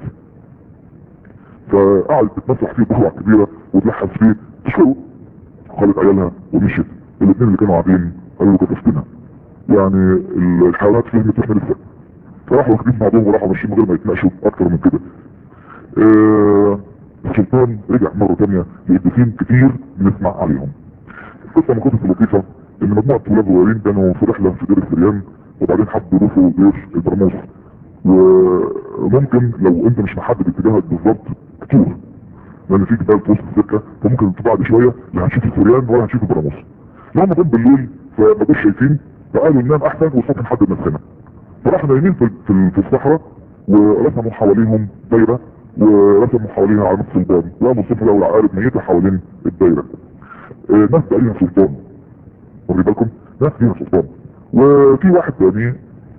فقعدت تتمسح فيه بسرعه كبيره وتلحس فيه تشكره خلت عيالها ومشيت الاثنين اللي كانوا قاعدين قالوا له كتفتنا يعني الحيوانات فهمت واحنا لسه فراحوا واخدين بعضهم وراحوا ماشيين من غير ما يتناقشوا اكتر من كده آه السلطان رجع مرة تانية لقديسين كتير نسمع عليهم القصة من قصة لطيفة ان مجموعة ولاد صغيرين كانوا في رحلة في دير السريان وبعدين حبوا يروحوا دير البراموس وممكن لو انت مش محدد اتجاهك بالظبط تتوه لان في جبال في وسط السكة فممكن بعد شوية لا هتشوف السريان ولا هتشوف البراموس لما جم بالليل فما كانوش شايفين فقالوا ننام احسن والصبح نحدد نفسنا فراحوا نايمين في, في, في الصحراء ورسموا حواليهم دايرة ورسموا حواليها علامات سلطان وقاموا الصبح لقوا العقارب ميتة حوالين الدايرة آه ناس بقى ليها سلطان واخدين بالكم ناس ليها سلطان وفي واحد تاني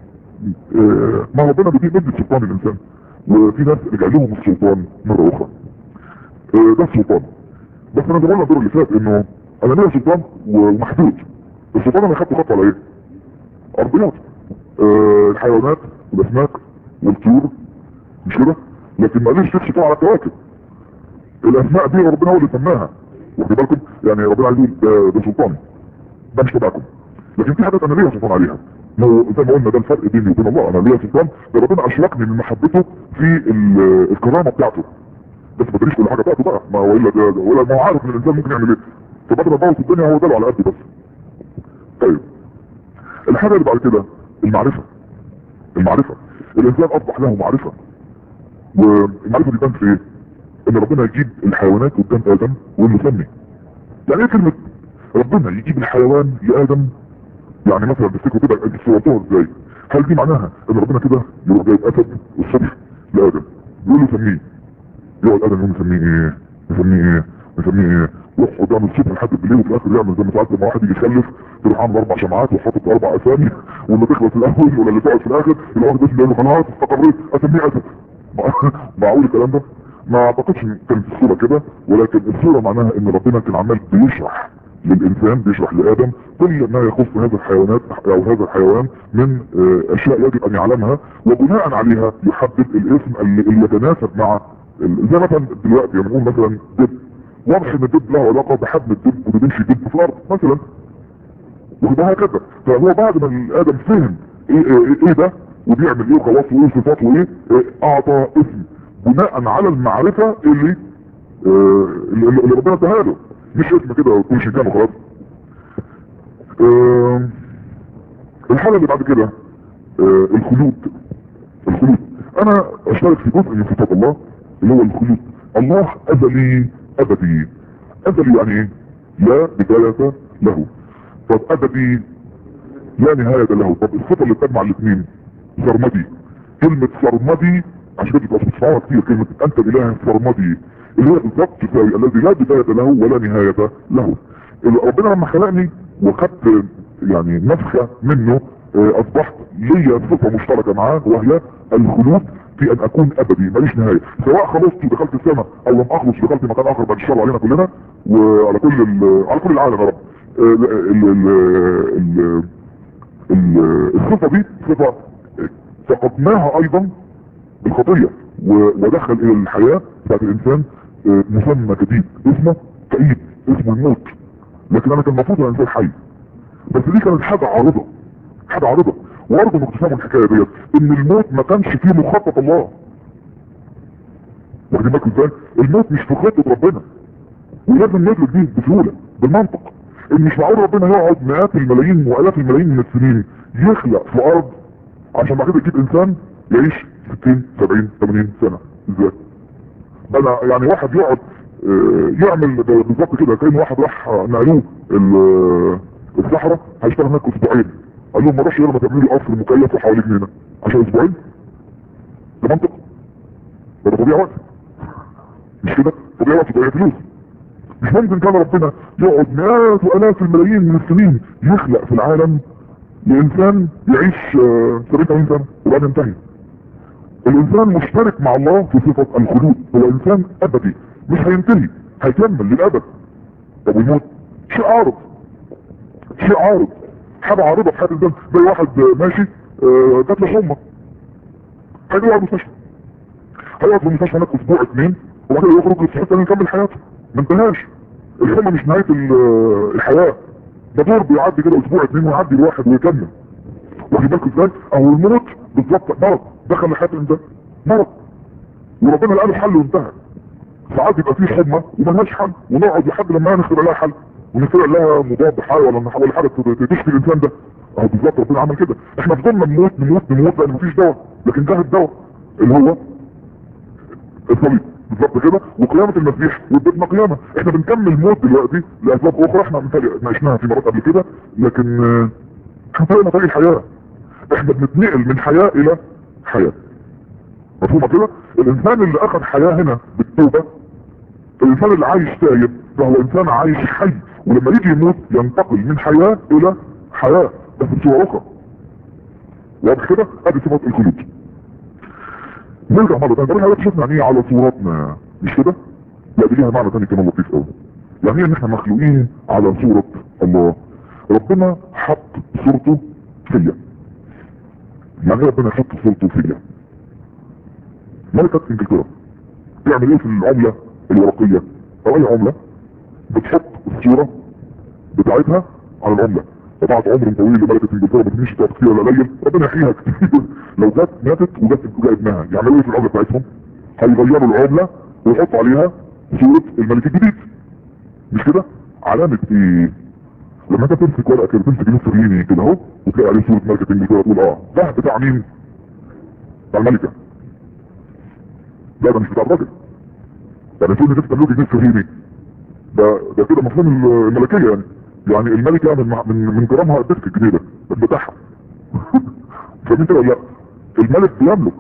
آه ما ربنا بيدي مدة سلطان الانسان وفي ناس رجع لهم السلطان مرة اخرى آه ده السلطان بس انا زي ما قلنا الدور اللي فات انه انا ليا سلطان ومحدود السلطان انا خدته خطوه على ايه؟ ارضيات آه الحيوانات والاسماك والطيور مش كده؟ لكن ما ليش سلطان على الكواكب الاسماء دي ربنا هو اللي سماها واخد بالكم يعني ربنا عايز يقول ده, ده سلطان ده مش تبعكم لكن في حاجات انا ليا سلطان عليها لو زي ما قلنا ده الفرق بيني وبين الله انا ليا سلطان ده ربنا اشركني من محبته في الكرامه بتاعته بس ما تدريش كل حاجه بتاعته بقى ما هو الا ده ولا ما هو عارف ان الانسان ممكن يعمل ايه فبدل ما ابوظ الدنيا هو ده على قد بس طيب الحاجه اللي بعد كده المعرفه المعرفه الانسان اصبح له معرفه والمعرفه دي بان في ايه؟ ان ربنا يجيب الحيوانات قدام ادم ويسمي يعني ايه كلمه ربنا يجيب الحيوان لادم يعني مثلا تفتكروا كده انت صورتوها ازاي هل دي معناها ان ربنا كده يروح جايب اسد الصبح لادم يقول له سميه يقعد ادم يقول مسميه ايه مسميه ايه مسميه ايه يروح قدام الصبح لحد بالليل وفي الاخر يعمل زي ما ساعات لما واحد يجي يخلف يروح عامل اربع شمعات وحاطط اربع اسامي واللي تخلص الاول ولا اللي تقعد في الاخر اللي واحد بس يقول له خلاص استقريت اسميه اسد معقول الكلام ده؟ ما اعتقدش ان كانت الصوره كده ولكن الصوره معناها ان ربنا كان عمال بيشرح للانسان بيشرح لادم كل ما يخص هذا الحيوانات او هذا الحيوان من اشياء يجب ان يعلمها وبناء عليها يحدد الاسم اللي, اللي يتناسب مع زي مثلا دلوقتي لما نقول مثلا دب واضح ان الدب له علاقه بحجم الدب واللي بيمشي دب في الارض مثلا وده هكذا فهو بعد ما ادم فهم ايه, إيه, إيه ده وبيعمل ايه وخواصه وايه وصفاته ايه اعطى اسم بناء على المعرفة اللي آه اللي ربنا اداها له مش اسم كده كل شيء كان وخلاص آه الحالة اللي بعد كده آه الخلود الخلود انا اشترك في جزء من صفات الله اللي هو الخلود الله ازلي ابدي ازلي يعني ايه لا بداية له طب ابدي لا نهاية له طب الصفة اللي بتجمع الاثنين سرمدي كلمة سرمدي عشان كده بتسمعوها كتير كلمة انت اله سرمدي اللي هي بالظبط تساوي الذي لا بداية له ولا نهاية له ربنا لما خلقني وخدت يعني نفخة منه اه اصبحت ليا صفة مشتركة معاه وهي الخلود في ان اكون ابدي ماليش نهاية سواء خلصت ودخلت السماء او لم اخلص ودخلت مكان اخر بعد الشر علينا كلنا وعلى كل على كل العالم يا رب اه ال ال ال ال الصفة دي صفة فقدناها ايضا بالخطية ودخل الى الحياة بتاعت الانسان اه مسمى جديد اسمه كئيب اسمه الموت لكن انا كان المفروض الانسان حي بس دي كانت حاجة عارضة حاجة عارضة وارضه انك تفهموا الحكاية ديت ان الموت ما كانش فيه مخطط الله واخدين بالكم ازاي الموت مش في خطة ربنا ولازم ندرك دي بسهولة بالمنطق ان مش معقول ربنا يقعد مئات الملايين والاف الملايين من السنين يخلق في ارض عشان بعد كده يجيب انسان يعيش 60 70 80 سنة ازاي انا يعني واحد يقعد اه يعمل بالظبط كده كان واحد راح نقلوه الصحراء هيشتغل هناك اسبوعين قال لهم ما روحش غير ما تعملوا لي قصر مكيف وحوالين هنا عشان اسبوعين ده منطق ده طبيعي وقت مش كده طبيعي وقت طبيعي فلوس مش ممكن كان ربنا يقعد مئات والاف الملايين من السنين يخلق في العالم لانسان يعيش 70 80 سنه وبعدين ينتهي الانسان مشترك مع الله في صفه الخلود هو انسان ابدي مش هينتهي هيكمل للابد طب الموت شيء عارض شيء عارض حاجة عارضة في حياة الانسان زي واحد ماشي جات له حمى هيجي على المستشفى هيقعد في المستشفى هناك اسبوع اتنين وبعد كده يخرج في حته يكمل حياته ما انتهاش الحمى مش نهاية الحياة ده دور بيعدي كده اسبوع اتنين ويعدي الواحد ويكمل واخد بالك ازاي؟ اهو الموت بالظبط مرض دخل لحياة الانسان مرض وربنا لقى له حل وانتهى ساعات يبقى فيه حمى وملهاش حل ونقعد لحد لما نخترع لها حل ونخترع لها مضاد حيوي ولا ولا حاجه تشفي الانسان ده اهو بالظبط ربنا عمل كده احنا فضلنا نموت نموت نموت لان مفيش دواء لكن جه الدواء اللي هو الصليب بالظبط كده وقيامه المسيح وادتنا قيامه احنا بنكمل موت دلوقتي لاسباب اخرى احنا ناقشناها في مرات قبل كده لكن احنا طريقنا طريق الحياه احنا بنتنقل من حياه الى حياه مفهومه كده الانسان اللي اخذ حياه هنا بالتوبه الانسان اللي عايش تايب فهو انسان عايش حي ولما يجي يموت ينتقل من حياة الى حياة بس بصورة اخرى واضح كده ادي صفات الخلود نرجع مرة تانية نرجع لك شفنا يعني ايه على صورتنا مش كده لا دي ليها معنى تاني كمان لطيف قوي يعني ايه ان احنا مخلوقين على صورة الله ربنا حط صورته فيا يعني ايه ربنا يحط صورته فيا ملكة انجلترا تعمل ايه في العملة الورقية او اي عملة بتحط الصورة بتاعتها على العملة وبعد عمر طويل لملكة انجلترا ما تمشي تقعد كتير ولا قليل ربنا يحييها كتير لو جت ماتت وجت وجا ابنها يعملوا ايه في العملة بتاعتهم؟ هيغيروا العملة ويحطوا عليها صورة الملك الجديد مش كده؟ علامة ايه؟ لما انت تمسك ورقة كده تمسك نص ريني كده اهو وتلاقي عليه صورة ملكة انجلترا تقول اه ده بتاع مين؟ بتاع الملكة لا ده مش بتاع الراجل يعني تقول لي تملك نص ريني ده ده كده مفهوم الملكية يعني يعني الملكة من من من كرامها الدفك الجديدة بتاعها فاهمين كده لا الملك بيملك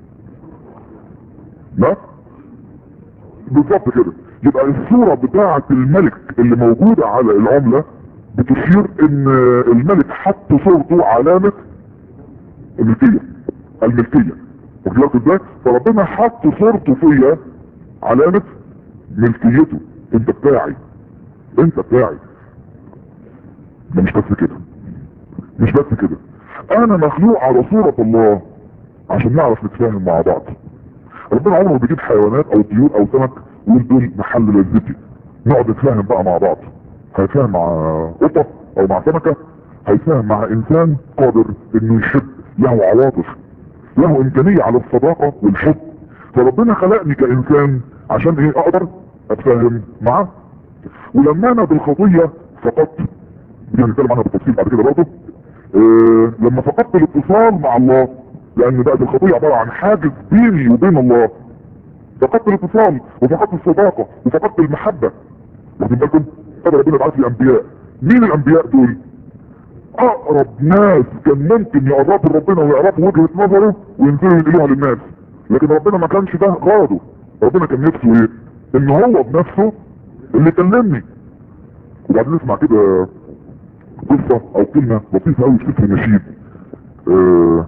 لا بالظبط كده يبقى الصورة بتاعة الملك اللي موجودة على العملة بتشير ان الملك حط صورته علامة الملكية الملكية واخد ازاي فربنا حط صورته فيا علامة ملكيته انت بتاعي انت بتاعي ده مش بس كده مش بس كده انا مخلوق على صورة الله عشان نعرف نتفاهم مع بعض ربنا عمره بيجيب حيوانات او طيور او سمك ويقول دول محل لذتي نقعد نتفاهم بقى مع بعض هيتفاهم مع قطة او مع سمكة هيتفاهم مع انسان قادر انه يحب له عواطف له امكانية على الصداقة والحب فربنا خلقني كانسان عشان ايه اقدر اتفاهم معاه ولما انا بالخطية فقط دي هنتكلم عنها بالتفصيل بعد كده برضه اه لما فقدت الاتصال مع الله لان بقت الخطية عبارة عن حاجز بيني وبين الله فقدت الاتصال وفقدت الصداقة وفقدت المحبة واخدين بالكم هذا ربنا بعث لي انبياء مين الانبياء دول اقرب ناس كان ممكن يقربوا لربنا ويعرفوا وجهة نظره وينزلوا ينقلوها للناس لكن ربنا ما كانش ده غرضه ربنا كان نفسه ايه ان هو بنفسه اللي يكلمني وبعدين نسمع كده قصة او كلمة لطيفة قوي في سفر النشيد آه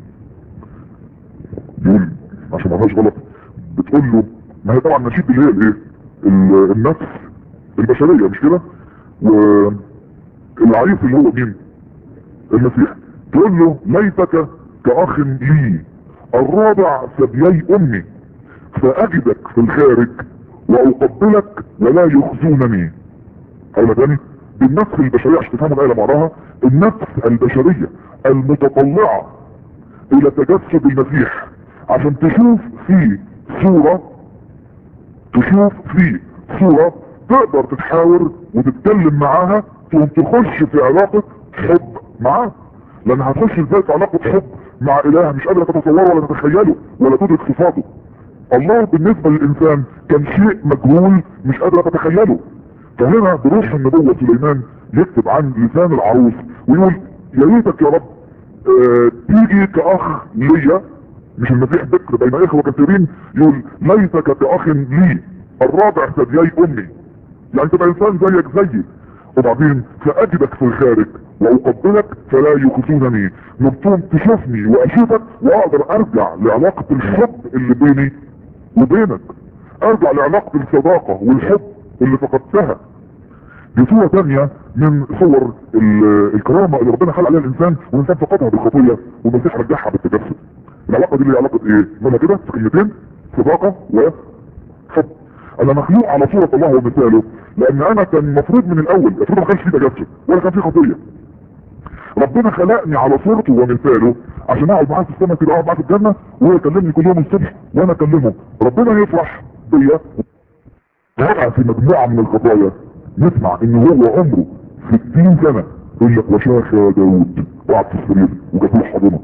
يقول عشان ما فيهاش غلط بتقول له ما هي طبعا النشيد اللي هي الايه ال- النفس البشرية مش كده والعريس اللي هو مين المسيح تقول له ليتك كأخ لي الرابع ثديي امي فاجدك في الخارج واقبلك ولا يخزونني هقولها تاني النفس البشرية عشان تفهموا الآية بعضها النفس البشرية المتطلعة الى تجسد المسيح عشان تشوف فيه صورة تشوف فيه صورة تقدر تتحاور وتتكلم معاها تقوم تخش في علاقة حب معاه لان هتخش ازاي في علاقة حب مع اله مش قادرة تتصوره ولا تتخيله ولا تدرك صفاته الله بالنسبة للانسان كان شيء مجهول مش قادرة تتخيله فهنا بروح النبوة سليمان يكتب عن لسان العروس ويقول يا ريتك يا رب اه تيجي كاخ ليا مش المسيح بكر بين اخوة كثيرين يقول ليتك كاخ لي الرابع ثديي امي يعني تبقى انسان زيك زيي وبعدين فاجدك في الخارج واقبلك فلا يخزونني نبتون تشوفني واشوفك واقدر ارجع لعلاقة الحب اللي بيني وبينك ارجع لعلاقة الصداقة والحب اللي فقدتها دي صورة تانية من صور ال- الكرامة اللي ربنا خلق عليها الانسان والانسان فقدها بالخطية والمسيح رجعها بالتجسد العلاقة دي اللي هي علاقة ايه؟ منها كده في كلمتين صداقة وحب انا مخلوق على صورة الله ومثاله لان انا كان المفروض من الاول المفروض ما كانش فيه تجسد ولا كان فيه خطية ربنا خلقني على صورته ومثاله عشان اقعد معاه في السماء كده اقعد معاه في الجنة وهو يكلمني كل يوم الصبح وانا اكلمه ربنا يفرح بيا وقع في مجموعة من الخطايا نسمع ان هو عمره 60 سنة يقول لك وشاخ يا داود وقعد في السرير وجات له حضنه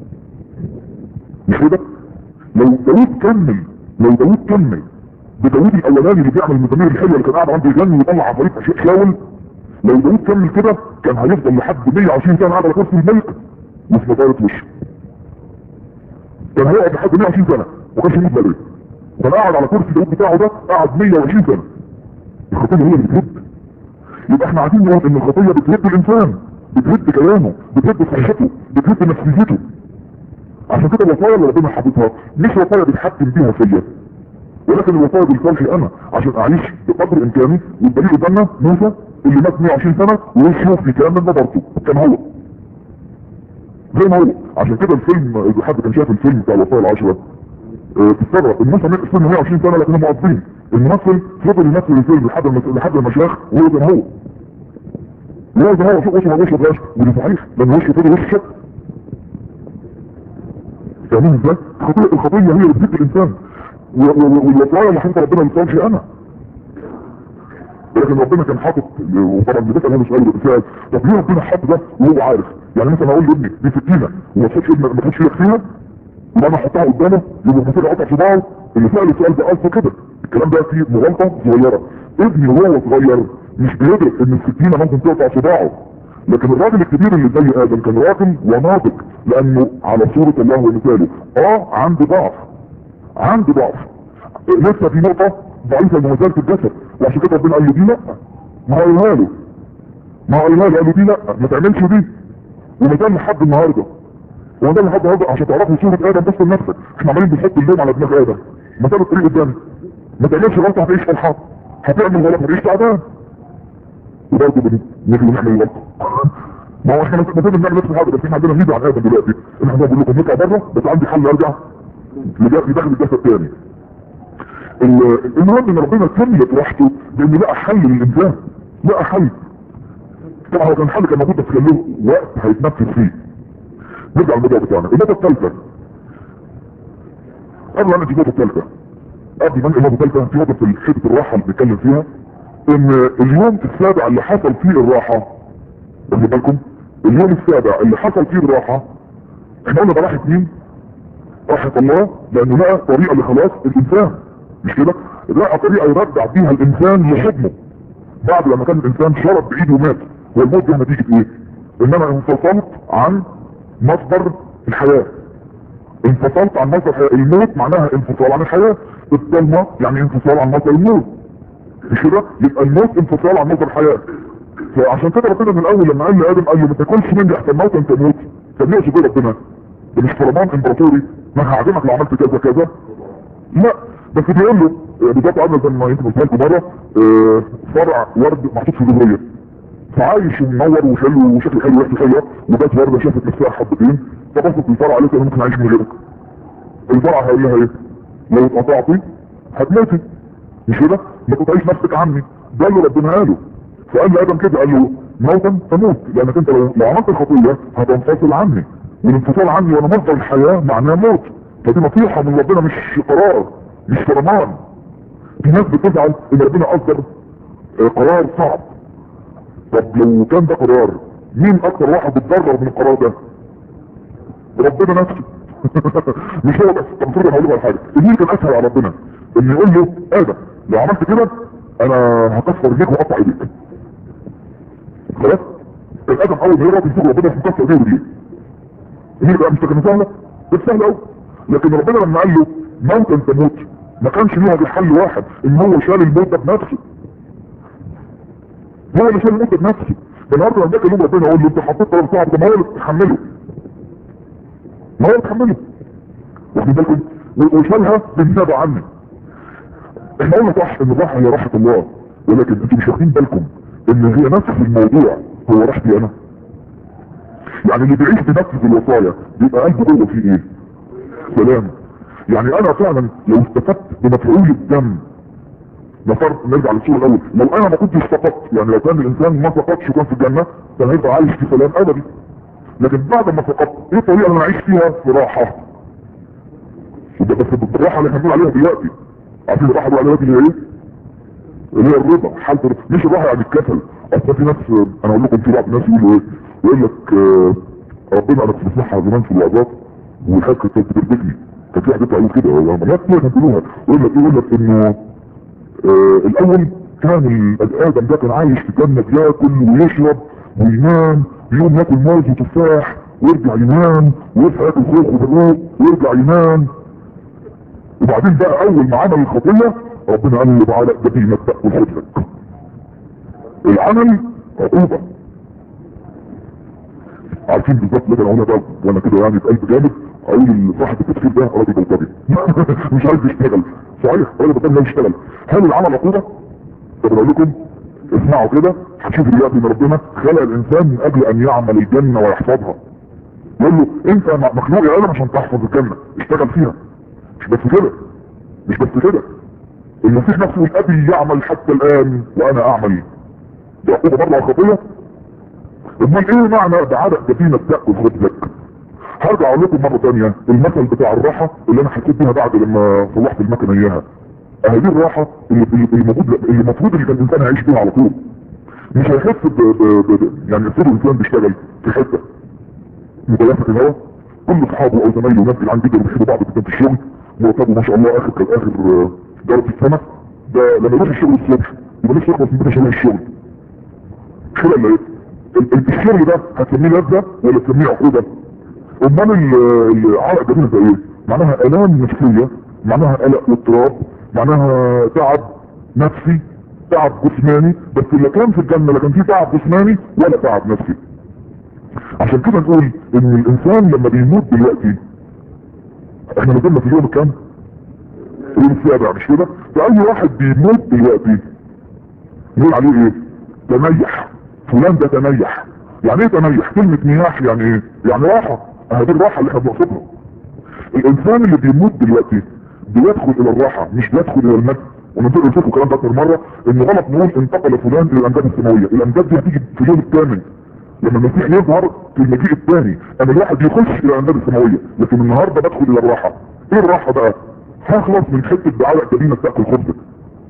مش كده لو داود كمل لو داود كمل بداود الاولاني اللي بيعمل المزامير الحلوه اللي كان قاعد عنده يغني ويطلع عفاريت اشياء شاول لو داود كمل كده كان هيفضل لحد 120 سنه قاعد على كرسي الملك وفي مطارة وشه كان هيقعد لحد 120 سنه ما كانش يموت بدري وكان قاعد على كرسي داود بتاعه ده قعد 120 سنه الخطيه هي اللي بتهد يبقى احنا عايزين نقول ان الخطيه بتهد الانسان بتهد كلامه بتهد صحته بتهد نفسيته عشان كده الوصايا اللي ربنا حاططها مش وصايا بيتحكم بيها فيا ولكن الوصايا دي لصالحي انا عشان اعيش بقدر امكاني والدليل قدامنا موسى اللي مات 120 سنه ويشوف في كامل نظرته كان هو زي ما هو عشان كده الفيلم اذا حد كان شاف الفيلم بتاع الوصايا العشره اه تستغرب الموسى مات سنه 120 سنه لكنهم مقضين الممثل فضل يمثل الفيلم لحد ما لحد ما شاخ وهو زي ما هو وهو زي ما هو شوف وشه ما وشه بلاش ودي صحيح لان وشه فضل وشه شك فاهمين ازاي؟ الخطية الخطية هي اللي بتجيب الانسان و- و- والوصايا اللي حاططها ربنا ما يصالش انا لكن ربنا كان حاطط وطبعا بتسال هنا سؤال وبتسال طب ليه ربنا حاطط ده وهو عارف يعني مثلا اقول لابني دي سكينه وما تحطش ابنك ما تحطش ايدك فيها يبقى انا احطها قدامه يبقى المفروض اقطع صباعه اللي سال السؤال ده قصده كده الكلام ده فيه مغالطه صغيره ابني وهو صغير مش بيدرك ان السكينه ممكن تقطع صباعه لكن الراجل الكبير اللي زي ادم كان راجل وناضج لانه على صورة الله ومثاله اه عنده ضعف عنده ضعف لسه في نقطة ضعيفة لمزالة الجسد وعشان كده ربنا قال له دي لا ما قالها له ما قالها له قال له دي لا ما تعملش دي وما زال لحد النهارده وما زال لحد النهارده عشان تعرفوا صورة ادم بص لنفسك احنا عمالين بنحط اللوم على دماغ ادم ما زال الطريق قدامك ما تعملش غلطة هتعيش فرحان هتعمل غلط هتعيش تعبان وبرضه بنيجي نعمل الغلطة ما هو احنا مثلا بنعمل نفس الحاجه بس احنا عندنا فيديو عن ادم دلوقتي ان احنا بنقول لكم نطلع بره بس عندي حل ارجع لداخل الجسد تاني ال- المهم ان ربنا كملت راحته بان لقى حل للانسان لقى حل طبعا هو كان حل كان موجود بس كان له وقت هيتنفذ فيه نرجع للموضوع بتاعنا النقطه الثالثه قبل ما نجي النقطه الثالثه قبل ما نجي النقطه الثالثه في نقطه في حته الراحه اللي بنتكلم فيها ان اليوم السابع اللي حصل فيه الراحه واخد بالكم اليوم السابع اللي حصل فيه الراحة احنا قلنا ده راحة مين راحة الله لانه لقى طريقة لخلاص الانسان مش كده لقى طريقة يرجع بيها الانسان لحضنه بعد لما كان الانسان شرب بايده ومات والموت ده نتيجة ايه انما انفصلت عن مصدر الحياة انفصلت عن مصدر الحياة الموت معناها انفصال عن الحياة الضلمة يعني انفصال عن مصدر الموت مش كده يبقى الموت انفصال عن مصدر الحياة فعشان كده ربنا من الاول لما قال لادم قال له ما تاكلش مني احسن موت انت تموت طب ليه يقصد ربنا ده مش فرمان امبراطوري ما هعدمك لو عملت كذا كذا لا بس بيقول له بالظبط عامل زي ما يمكن قلت لكم مره اه فرع ورد محطوط في الجمهوريه فعايش ومنور وحلو وشكله حلو وريحته حلوه وجات ورده شافت نفسها حبتين فبصت الفرع قالت انا ممكن اعيش من غيرك الفرع هيقول لها ايه لو اتقطعتي هتموتي مش كده ما تقطعيش نفسك عني ده اللي ربنا قاله فقال لادم كده قال له موتا تموت لانك انت لو, لو عملت الخطيه هتنفصل عني والانفصال عني وانا مصدر الحياه معناه موت فدي نصيحه من ربنا مش قرار مش فرمان في ناس بتزعل ان ربنا اصدر قرار صعب طب لو كان ده قرار مين اكتر واحد اتضرر من القرار ده ربنا نفسه مش هو بس طب المفروض انا اقول له على حاجه مين كان اسهل على ربنا ان يقول له ادم لو عملت كده انا هكسر رجليك واقطع ايديك خلاص الادم اول ما يرضى يشوف ربنا هيكسر ايديه ورجليه مين بقى مش كان سهله كانت سهله قوي لكن ربنا لما قال له موتا تموت ما كانش ليها غير حل واحد ان هو شال الموت ده بنفسه هو اللي شال الموت ده بنفسه النهارده لما جه يوم ربنا يقول له انت حطيت طلب صعب ده ما هو اللي تحمله ما هو اللي تحمله واخدين بالكم وشالها بالنيابه عني احنا قلنا صح ان الراحه هي راحه الله ولكن انتوا مش واخدين بالكم ان هي نفس الموضوع هو راحتي انا يعني اللي بيعيش بنفس الوصايا بيبقى قلبه جوه فيه ايه سلام يعني انا فعلا لو استفدت بمفعول الدم نفرض نرجع للصورة الاول لو انا ما كنتش فقدت يعني لو كان الانسان ما فقدش وكان في الجنة كان هيبقى عايش في سلام ابدي لكن بعد ما فقدت ايه الطريقة اللي انا اعيش فيها في راحة وده بس بالراحة اللي احنا بنقول عليها دلوقتي عارفين الراحة دي عليها اللي هي ايه اللي هي الرضا حالة الرضا مش الراحة يعني الكسل اصلا في ناس انا اقول لكم في بعض الناس يقولوا ايه يقول لك آه ربنا انا كنت بسمعها زمان في الوعظات والحاجة كانت بتربكني كان في حاجات تقول كده لما الناس كلها كانوا يقول لك يقول لك انه آه الاول كان الادم ده كان عايش في جنة بياكل ويشرب وينام يوم ياكل موز وتفاح ويرجع ينام ويصحى ياكل خوخ وبروق ويرجع ينام وبعدين بقى اول ما عمل الخطية ربنا قال له تعالى ده فيه تاكل خبزك العمل عقوبة عارفين بالظبط لكن هنا ده وانا كده يعني بقلب جامد اقول صاحب التفكير ده راجل بلطجي مش عايز يشتغل صحيح راجل بلطجي لا يشتغل هل العمل عقوبة؟ طب اقول لكم اسمعوا كده هتشوفوا دلوقتي ان ربنا خلق الانسان من اجل ان يعمل الجنة ويحفظها يقول له انت مخلوق يا ادم عشان تحفظ الجنة اشتغل فيها مش بس كده مش بس كده المسيح نفسه ابي يعمل حتى الان وانا اعمل دي عقوبة برضه على الخطية امال ايه معنى بعرق جبينك تاكل خبزك هرجع اقول لكم مره ثانيه المثل بتاع الراحه اللي انا حسيت بيها بعد لما صلحت المكنه اياها اهي دي الراحه اللي اللي المفروض اللي المفروض اللي كان الانسان هيعيش بيها على طول مش هيحس ب... ب... ب... يعني افرض الانسان بيشتغل في حته متلافه الهواء كل اصحابه او زمايله وناس اللي عندي جدا بيحبوا بعض جدا في الشغل مرتبه ما شاء الله اخر كان اخر درجه السنه ده لما يروح الشغل الصبح يبقى نفسه يخلص من بيته عشان الشغل مش كده ولا ايه؟ الشغل ده هتسميه لذة ولا تسميه عقوبة امال العرق جميل ده ايه معناها الام نفسية معناها قلق واضطراب معناها تعب نفسي تعب جسماني بس اللي كان في الجنة لا كان فيه تعب جسماني ولا تعب نفسي عشان كده نقول ان الانسان لما بيموت دلوقتي احنا نزلنا في اليوم الكام اليوم السابع مش كده فاي واحد بيموت دلوقتي نقول عليه ايه تنيح فلان ده تنيح يعني ايه تنيح كلمة نياح يعني ايه يعني راحة هذه الراحة اللي احنا بنقصدها الانسان اللي بيموت دلوقتي بيدخل الى الراحة مش بيدخل الى المجد ونقول لكم الكلام ده اكتر مرة ان غلط نقول انتقل فلان الى الامجاد السماوية الامجاد دي هتيجي في اليوم الثامن لما المسيح يظهر في المجيء الثاني اما الواحد يخش الى الامجاد السماوية لكن النهاردة بدخل الى الراحة ايه الراحة بقى هخلص من حتة بعرق جبينة تاكل خبزك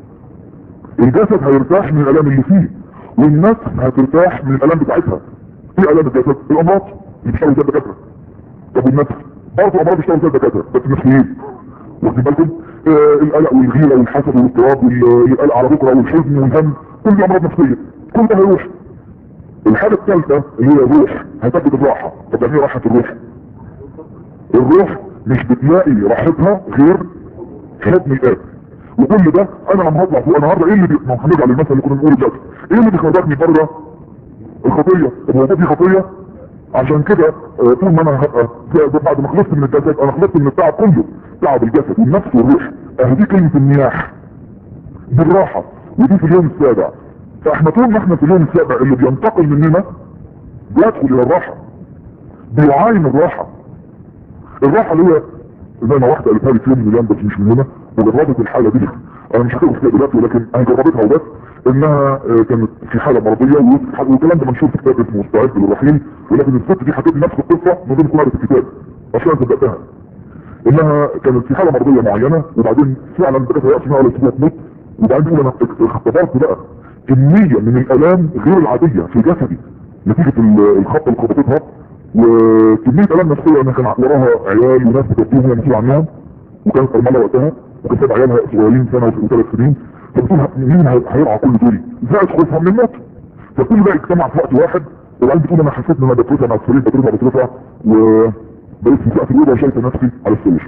الجسد هيرتاح من الالام اللي فيه والنفس هترتاح من الالام بتاعتها ايه الام الجسد الامراض اللي بيشتغلوا زي الدكاتره طب والنفس برضه امراض بيشتغلوا زي الدكاتره بس نفسيين واخدين بالكم آه القلق والغيره والحسد والاضطراب والقلق على بكره والحزن والهم كل دي امراض نفسيه كل ده هيروح الحاله الثالثه اللي هي الروح هتجد الراحه طب يعني ايه راحه الروح الروح مش بتلاقي راحتها غير حضن الاب وكل ده انا لما هطلع فوق النهارده ايه اللي بي... ما هنرجع للمثل اللي كنا بنقوله دلوقتي ايه اللي بيخرجني بره الخطيه طب هو دي خطيه عشان كده آه، طول ما انا هبقى زي- بعد ما خلصت من الجسد انا خلصت من التعب كله تعب الجسد والنفس والروح اهدي كلمه النياح بالراحه ودي في اليوم السابع فاحنا طول ما احنا في اليوم السابع اللي بينتقل مننا بيدخل الى الراحه بيعاين الراحه الراحه اللي هي زي ما واحده قالتها لي في يوم من الايام بس مش من هنا وجربت الحاله دي انا مش هتكلم فيها دلوقتي ولكن انا جربتها وبس انها آه، كانت في حاله مرضيه و- والكلام ده منشور في كتاب اسمه مستعد للرحيل ولكن الست دي حكت لي نفس القصه من غير قراءه الكتاب عشان صدقتها انها كانت في حاله مرضيه معينه وبعدين فعلا بدات يأس انها على اسبوع تموت وبعدين تقول انا اختبرت بقى كميه من الالام غير العاديه في جسدي نتيجه ال- الخبطه اللي خبطتها وكميه الام نفسيه ان كان وراها عيال وناس بتربيهم هي مسؤول عنهم وكانت ارمله وقتها وكان سابع عيالها صغيرين سنه وثلاث سنين فبتقول مين هي- هيرعى كل دول زائد خوفها من الموت فكل ده اجتمع في وقت واحد وبعدين بتقول انا حسيت ان انا بترفع مع السرير بترفع بترفع وبقيت في سقف الاوضه وشايفه نفسي على السرير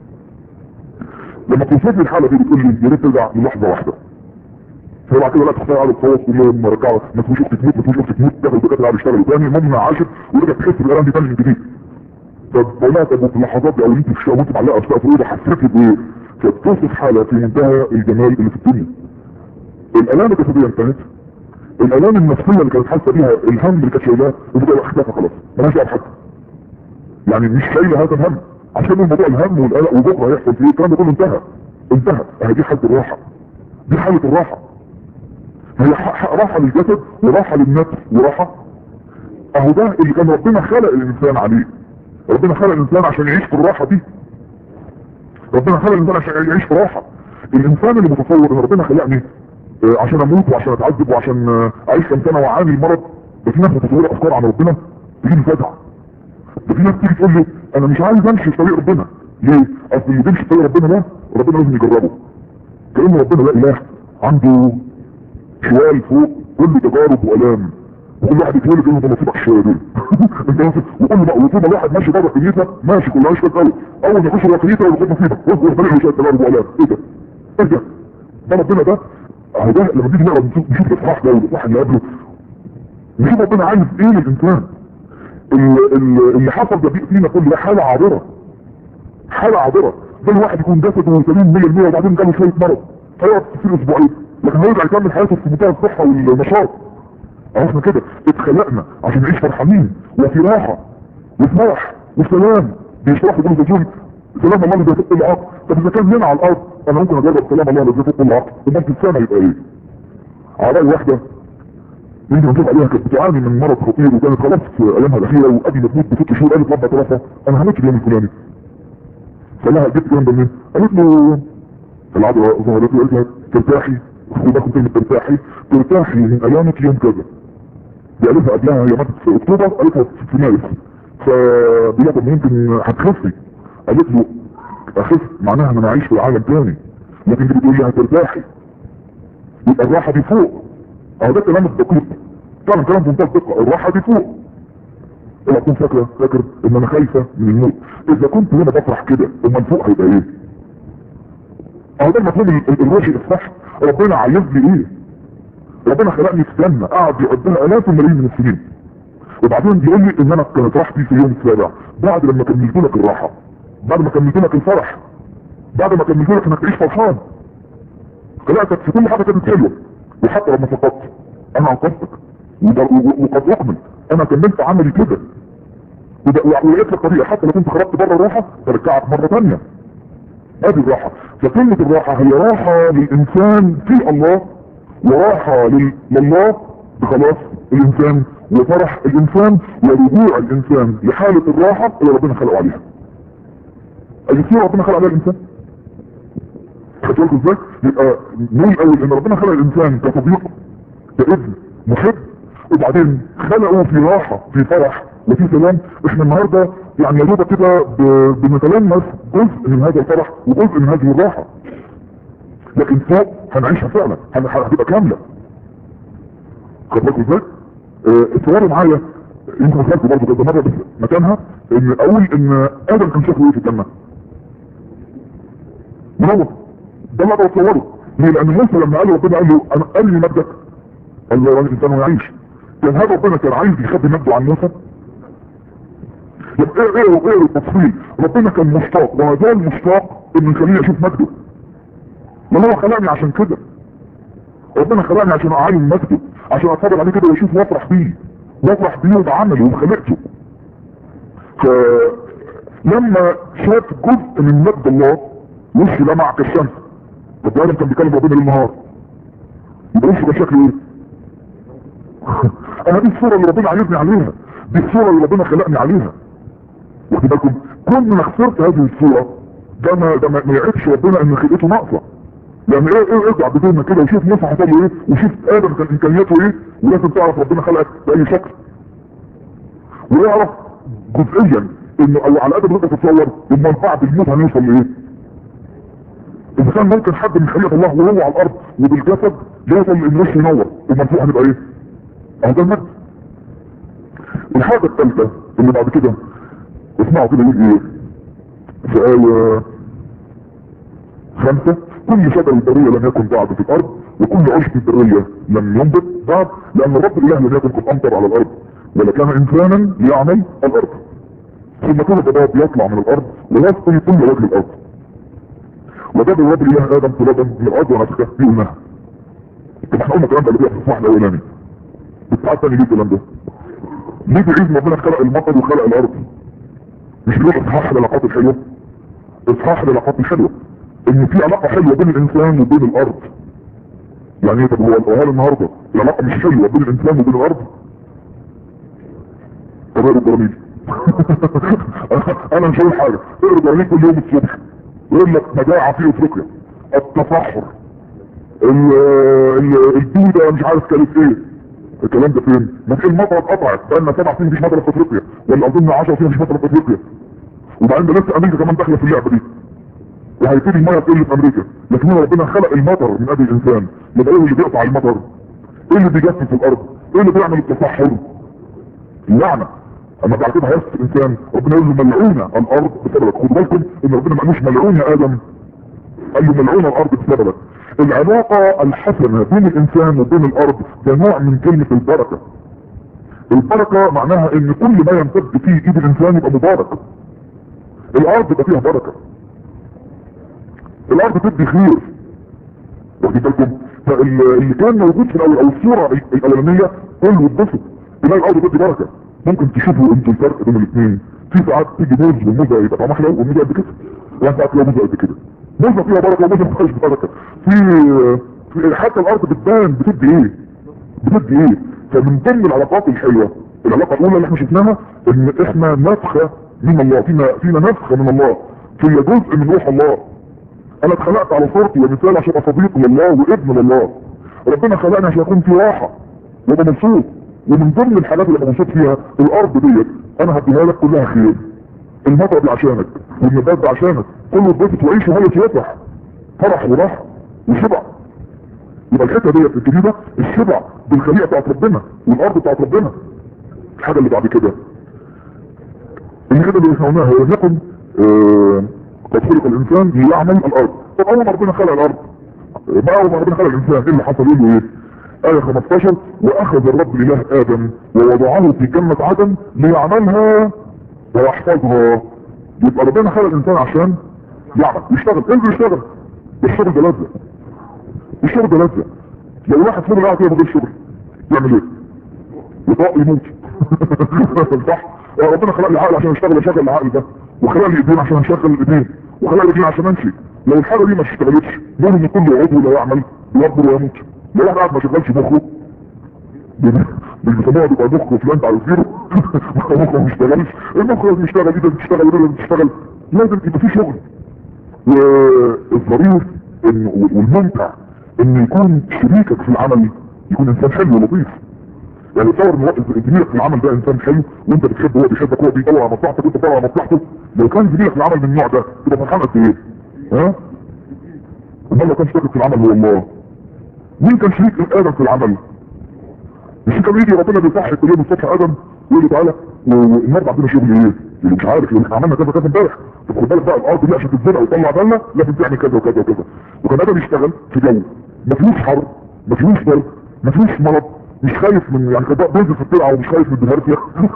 لما توصف لي الحاله دي بتقول لي يا ريت ترجع للحظه واحده فبعد كده لا تختار على الصوت كل يوم رجعوا ما تفوش اختك تموت ما تفوش اختك تموت دخلوا الدكاتره قعدوا يشتغلوا تاني المهم عاشت ورجعت تحس بالالم دي تاني من جديد طب والله طب وفي اللحظات دي او انت في الشقه وانت معلقه في سقف الاوضه حسيتي بايه؟ فبتوصف حاله في منتهى الجمال اللي في الدنيا الالام الجسديه انتهت الالام النفسيه اللي كانت حاسه بيها الهم اللي كانت شايلاه وبدا اختفى خلاص مالهاش دعوه بحد يعني مش شايله هذا الهم عشان الموضوع الهم والقلق وبكره هيحصل فيه الكلام ده كله انتهى انتهى اهي دي حاله الراحه دي حاله الراحه هي ح- ح- راحه للجسد وراحه للنفس وراحه اهو ده اللي كان ربنا خلق الانسان عليه ربنا خلق الانسان عشان يعيش في الراحه دي ربنا خلق الانسان عشان يعيش في راحه الانسان اللي متصور ان ربنا خلقني آه، عشان اموت وعشان اتعذب وعشان آه، اعيش كام سنه واعاني المرض ده في ناس متصوره افكار عن ربنا تجي لي فزع ده في ناس تيجي تقول لي انا مش عايز امشي في طريق ربنا ليه؟ اصل اللي بيمشي في طريق ربنا ده ربنا لازم يجربه كأن ربنا لا اله عنده شوال فوق كل تجارب والام وكل واحد يتولد يقول له ده نصيبك الشويه دول انت واثق؟ وكل بقى وطول ما الواحد ماشي بره كنيسه ماشي كل عايش كده قوي اول ما يخش جوه الكنيسه ياخد نصيبك واصبر طريق له شويه تجارب والام ايه ده؟ ايه ده؟ ده ربنا ده اهو ده لما نيجي نقرا نشوف نشوف الاصحاح ده والاصحاح اللي قبله نشوف ربنا عايز ايه للانسان ال- ال- اللي حصل ده فيه- فينا كل ده حاله عابره حاله عابره ده الواحد يكون جسده سليم 100% وبعدين جاله شويه مرض فيقعد تصير اسبوعين لكن هيرجع يكمل حياته في منتهى الصحه والنشاط أهو احنا كده اتخلقنا عشان نعيش فرحانين وفي راحه وفرح وسلام بيشرحوا دول زوجين سلام الله اللي بيفوق العقل طب اذا كان هنا على الارض انا ممكن اجرب سلام الله اللي بيفوق العقل يبقى في السنه يبقى ايه؟ على واحده يمكن نشوف عليها كانت بتعاني من مرض خطير وكانت خلاص في ايامها الاخيره وقبل ما تموت بست شهور قالت ربنا توفى انا هموت اليوم الفلاني فلها جبت الكلام ده منين؟ قالت له العذراء ظهرت له قالت لها ترتاحي خدوا بالكم كلمه ترتاحي ترتاحي من ايامك يوم كذا دي قالتها قبلها هي ماتت في اكتوبر قالتها في مارس فبيقول لها طب يمكن هتخفي قالت له اخف معناها ان انا اعيش في العالم تاني لكن دي بتقول لي هترتاحي يبقى الراحه دي فوق اهو ده كلام الدقيق فعلا كلام في منتهى الدقه الراحه دي فوق اوعى تكون فاكره فاكر ان انا خايفه من الموت اذا كنت هنا بفرح كده امال فوق هيبقى ايه؟ اهو ده المفهوم ال- ال- الروحي الصح ربنا عايز لي ايه؟ ربنا خلقني في جنه قعد يقضيها الاف الملايين من السنين وبعدين بيقول لي ان انا كانت راحتي في اليوم السابع بعد لما كملت لك الراحه بعد ما كملت لك الفرح بعد ما كملت لك انك تعيش فرحان خلقتك في كل حاجه كانت حلوه وحتى لما فقدت انا انقذتك وب- و- وقد اكمل انا كملت عملي كده وب- و- ولقيت لك طريقه حتى لو كنت خرجت بره الراحه ترجعك مره ثانيه هذه الراحه فكلمه الراحه هي راحه للانسان في الله وراحه لل- لله بخلاص الانسان وفرح الانسان ورجوع الانسان لحاله الراحه اللي ربنا خلقه عليها الاسلوب ربنا خلق عليها الانسان خدت بالكم ازاي؟ يبقى نقول الاول ان ربنا خلق الانسان كصديق كابن محب وبعدين خلقوا في راحة في فرح وفي سلام احنا النهاردة يعني يا دوبك كده ب- بنتلمس جزء من هذا الفرح وجزء من هذه الراحة لكن فوق هنعيشها فعلا هن- هتبقى كاملة خد بالكم ازاي؟ اه، اتصوروا معايا يمكن اسالكم برضه كذا مره بس مكانها ان اقول ان ادم كان شكله ايه في الجنه؟ منور ده اللي اقدر اتصوره ليه؟ لان موسى لما قال له ربنا قال له انا قال لي مجدك قال له يا راجل انسان يعيش كان هذا ربنا كان عايز يخبي مجده عن موسى؟ يبقى ايه ايه ايه التفصيل ربنا كان مشتاق وما زال مشتاق انه يخليني اشوف مجده ما هو خلقني عشان كده ربنا خلقني عشان اعلم مجده عشان اتفرج عليه كده واشوف وافرح بيه وافرح بيه وبعمله وبخلقته فلما شاف جزء من مجد الله وشه لمع كالشمس طب ادم كان بيكلم ربنا ليل نهار يبقى وشه كان شكله ايه؟ انا دي الصوره اللي ربنا عايزني عليها دي الصوره اللي ربنا خلقني عليها واخد بالكم كل ما خسرت هذه الصوره ده ما ده ما ما يعيبش ربنا ان خلقته ناقصه لان ايه ايه ارجع بدوننا كده وشوف موسى حصل له ايه وشوف ادم كان امكانياته ايه ولازم تعرف ربنا خلقك باي شكل ويعرف جزئيا انه او على قد ما تقدر تتصور ان بعد الموت هنوصل لايه اذا كان ممكن حد من خليقه الله وهو على الارض وبالجسد يوصل ان وشه ينور المنفوع هنبقى ايه اهو ده المجد الحاجه الثالثه اللي بعد كده اسمعوا كده يقول ايه في آية خمسة كل شجر البرية لم يكن بعد في الأرض وكل عشب البرية لم ينبت بعد لأن الرب الإله لم يكن قد أمطر على الأرض ولا كان إنسانا ليعمل الأرض ثم كل ضباب يطلع من الأرض ويسقي كل وجه الأرض وجاب الرب الإله آدم ترابا من الأرض ونفخه في قلناها طب احنا قلنا الكلام ده اللي في الصحن الأولاني بالساعات تاني ليه الكلام ده؟ ليه بعيد ربنا خلق المطر وخلق الأرض؟ مش بيقول اصحاح العلاقات الحلوة اصحاح العلاقات الحلوة ان في علاقة حلوة بين الانسان وبين الارض يعني ايه طب هو القرآن النهاردة العلاقة مش حلوة بين الانسان وبين الارض طب اقرا البراميل انا مش هقول حاجة اقرا البراميل كل يوم الصبح يقول لك مجاعة في افريقيا التصحر ال- ال- الدودة مش عارف كانت ايه الكلام ده فين؟ ما في المطر اتقطعت بقالنا سبع سنين مفيش مطر في افريقيا ولا اظن 10 سنين مفيش مطر في افريقيا وبعدين ده لسه امريكا كمان داخله في اللعبه دي وهيبتدي الميه تقل في امريكا لكن هو ربنا خلق المطر من ابي الانسان يبقى ايه اللي بيقطع المطر؟ ايه اللي بيجفف في الارض؟ ايه اللي بيعمل التصحر؟ اللعنه اما بعد كده هيسقط الانسان ربنا يقول له ملعونه الارض بسببك خدوا بالكم ان ربنا ما قالوش ملعون يا ادم قال له ملعون الارض بسببك العلاقة الحسنة بين الانسان وبين الارض ده نوع من كلمة البركة البركة معناها ان كل ما يمتد فيه ايد الانسان يبقى مبارك الارض يبقى فيها بركة الارض تدي خير واخدين بالكم فاللي كان موجود في الاول او الصورة الاولانية كله اتبسط تلاقي الارض تدي بركة ممكن تشوفوا انتوا الفرق بين الاثنين في ساعات تيجي موز والموزة يبقى طعمها حلو والموزة قد كده وانت ساعات تلاقي موزة قد كده موزة فيها بركة وموزة ما فيهاش بركة في في- حتى الارض بتبان بتدي ايه بتدي ايه فمن ضمن العلاقات الحلوة العلاقة الاولى اللي احنا شفناها ان احنا نفخة من الله فينا فينا نفخة من الله فينا جزء من روح الله انا اتخلقت على صورتي ومثال عشان ابقى صديق لله وابن لله ربنا خلقني عشان اكون في راحة وابقى مبسوط ومن ضمن الحاجات اللي ابقى مبسوط فيها الارض ديت انا هديها لك كلها خير المطر دي عشانك والنبات ده عشانك كله اتبسط وعيش وهي يفرح فرح وراحة وشبع يبقى الحته ديت الجديده الشبع بالخليقه بتاعت ربنا والارض بتاعت ربنا الحاجه اللي بعد كده اللي كده اللي احنا قلناها هو يكن آه، قد خلق الانسان ليعمل الارض طب اول ما ربنا خلق الارض بقى اول ما ربنا خلق الانسان ايه اللي حصل له ايه؟ آية 15 وأخذ الرب الإله آدم ووضعه في جنة عدن ليعملها ويحفظها يبقى ربنا خلق الإنسان عشان يعمل يشتغل انزل يشتغل الشغل ده لذة الشغل ده لذة لو واحد فضل قاعد كده من غير شغل يعمل ايه؟ يطاق يموت صح؟ ربنا خلق لي عقل عشان اشتغل اشغل العقل ده وخلق لي ايدين عشان اشغل الايدين وخلق لي ايدين عشان امشي لو الحاجه دي ما اشتغلتش نقول ان كل عضو لا يعمل يكبر ويموت لو واحد قاعد ما شغلش مخه مش بيسموها بيبقى مخه فلان على زيرو مخه ما بيشتغلش المخ لازم يشتغل ايده بتشتغل ورجله بتشتغل لازم يبقى في شغل والظريف إن والممتع ان يكون شريكك في العمل يكون انسان حلو ولطيف يعني تصور ان واحد زميلك في العمل ده انسان حلو وانت بتحبه وهو بيحبك وهو بيدور على مصلحتك وانت بتدور على مصلحته لو كان زميلك في العمل من النوع ده تبقى فرحان قد ايه؟ ها؟ امال لو كان شريك في العمل هو الله مين كان شريك ادم في العمل؟ مش كان يجي ربنا بيصحي كل يوم الصبح ادم ويقول له تعالى والنهارده عندنا شغل ايه؟ اللي مش عارف اللي احنا عملنا كذا كذا امبارح طب خد بالك بقى الارض دي عشان تتزرع وتطلع بالنا لازم تعمل كذا وكذا وكذا وكان ادم يشتغل في جو ما فيهوش حر ما فيهوش برد ما فيهوش مرض مش خايف من يعني كان بقى بينزل في الطلعه ومش خايف من الدهارفيا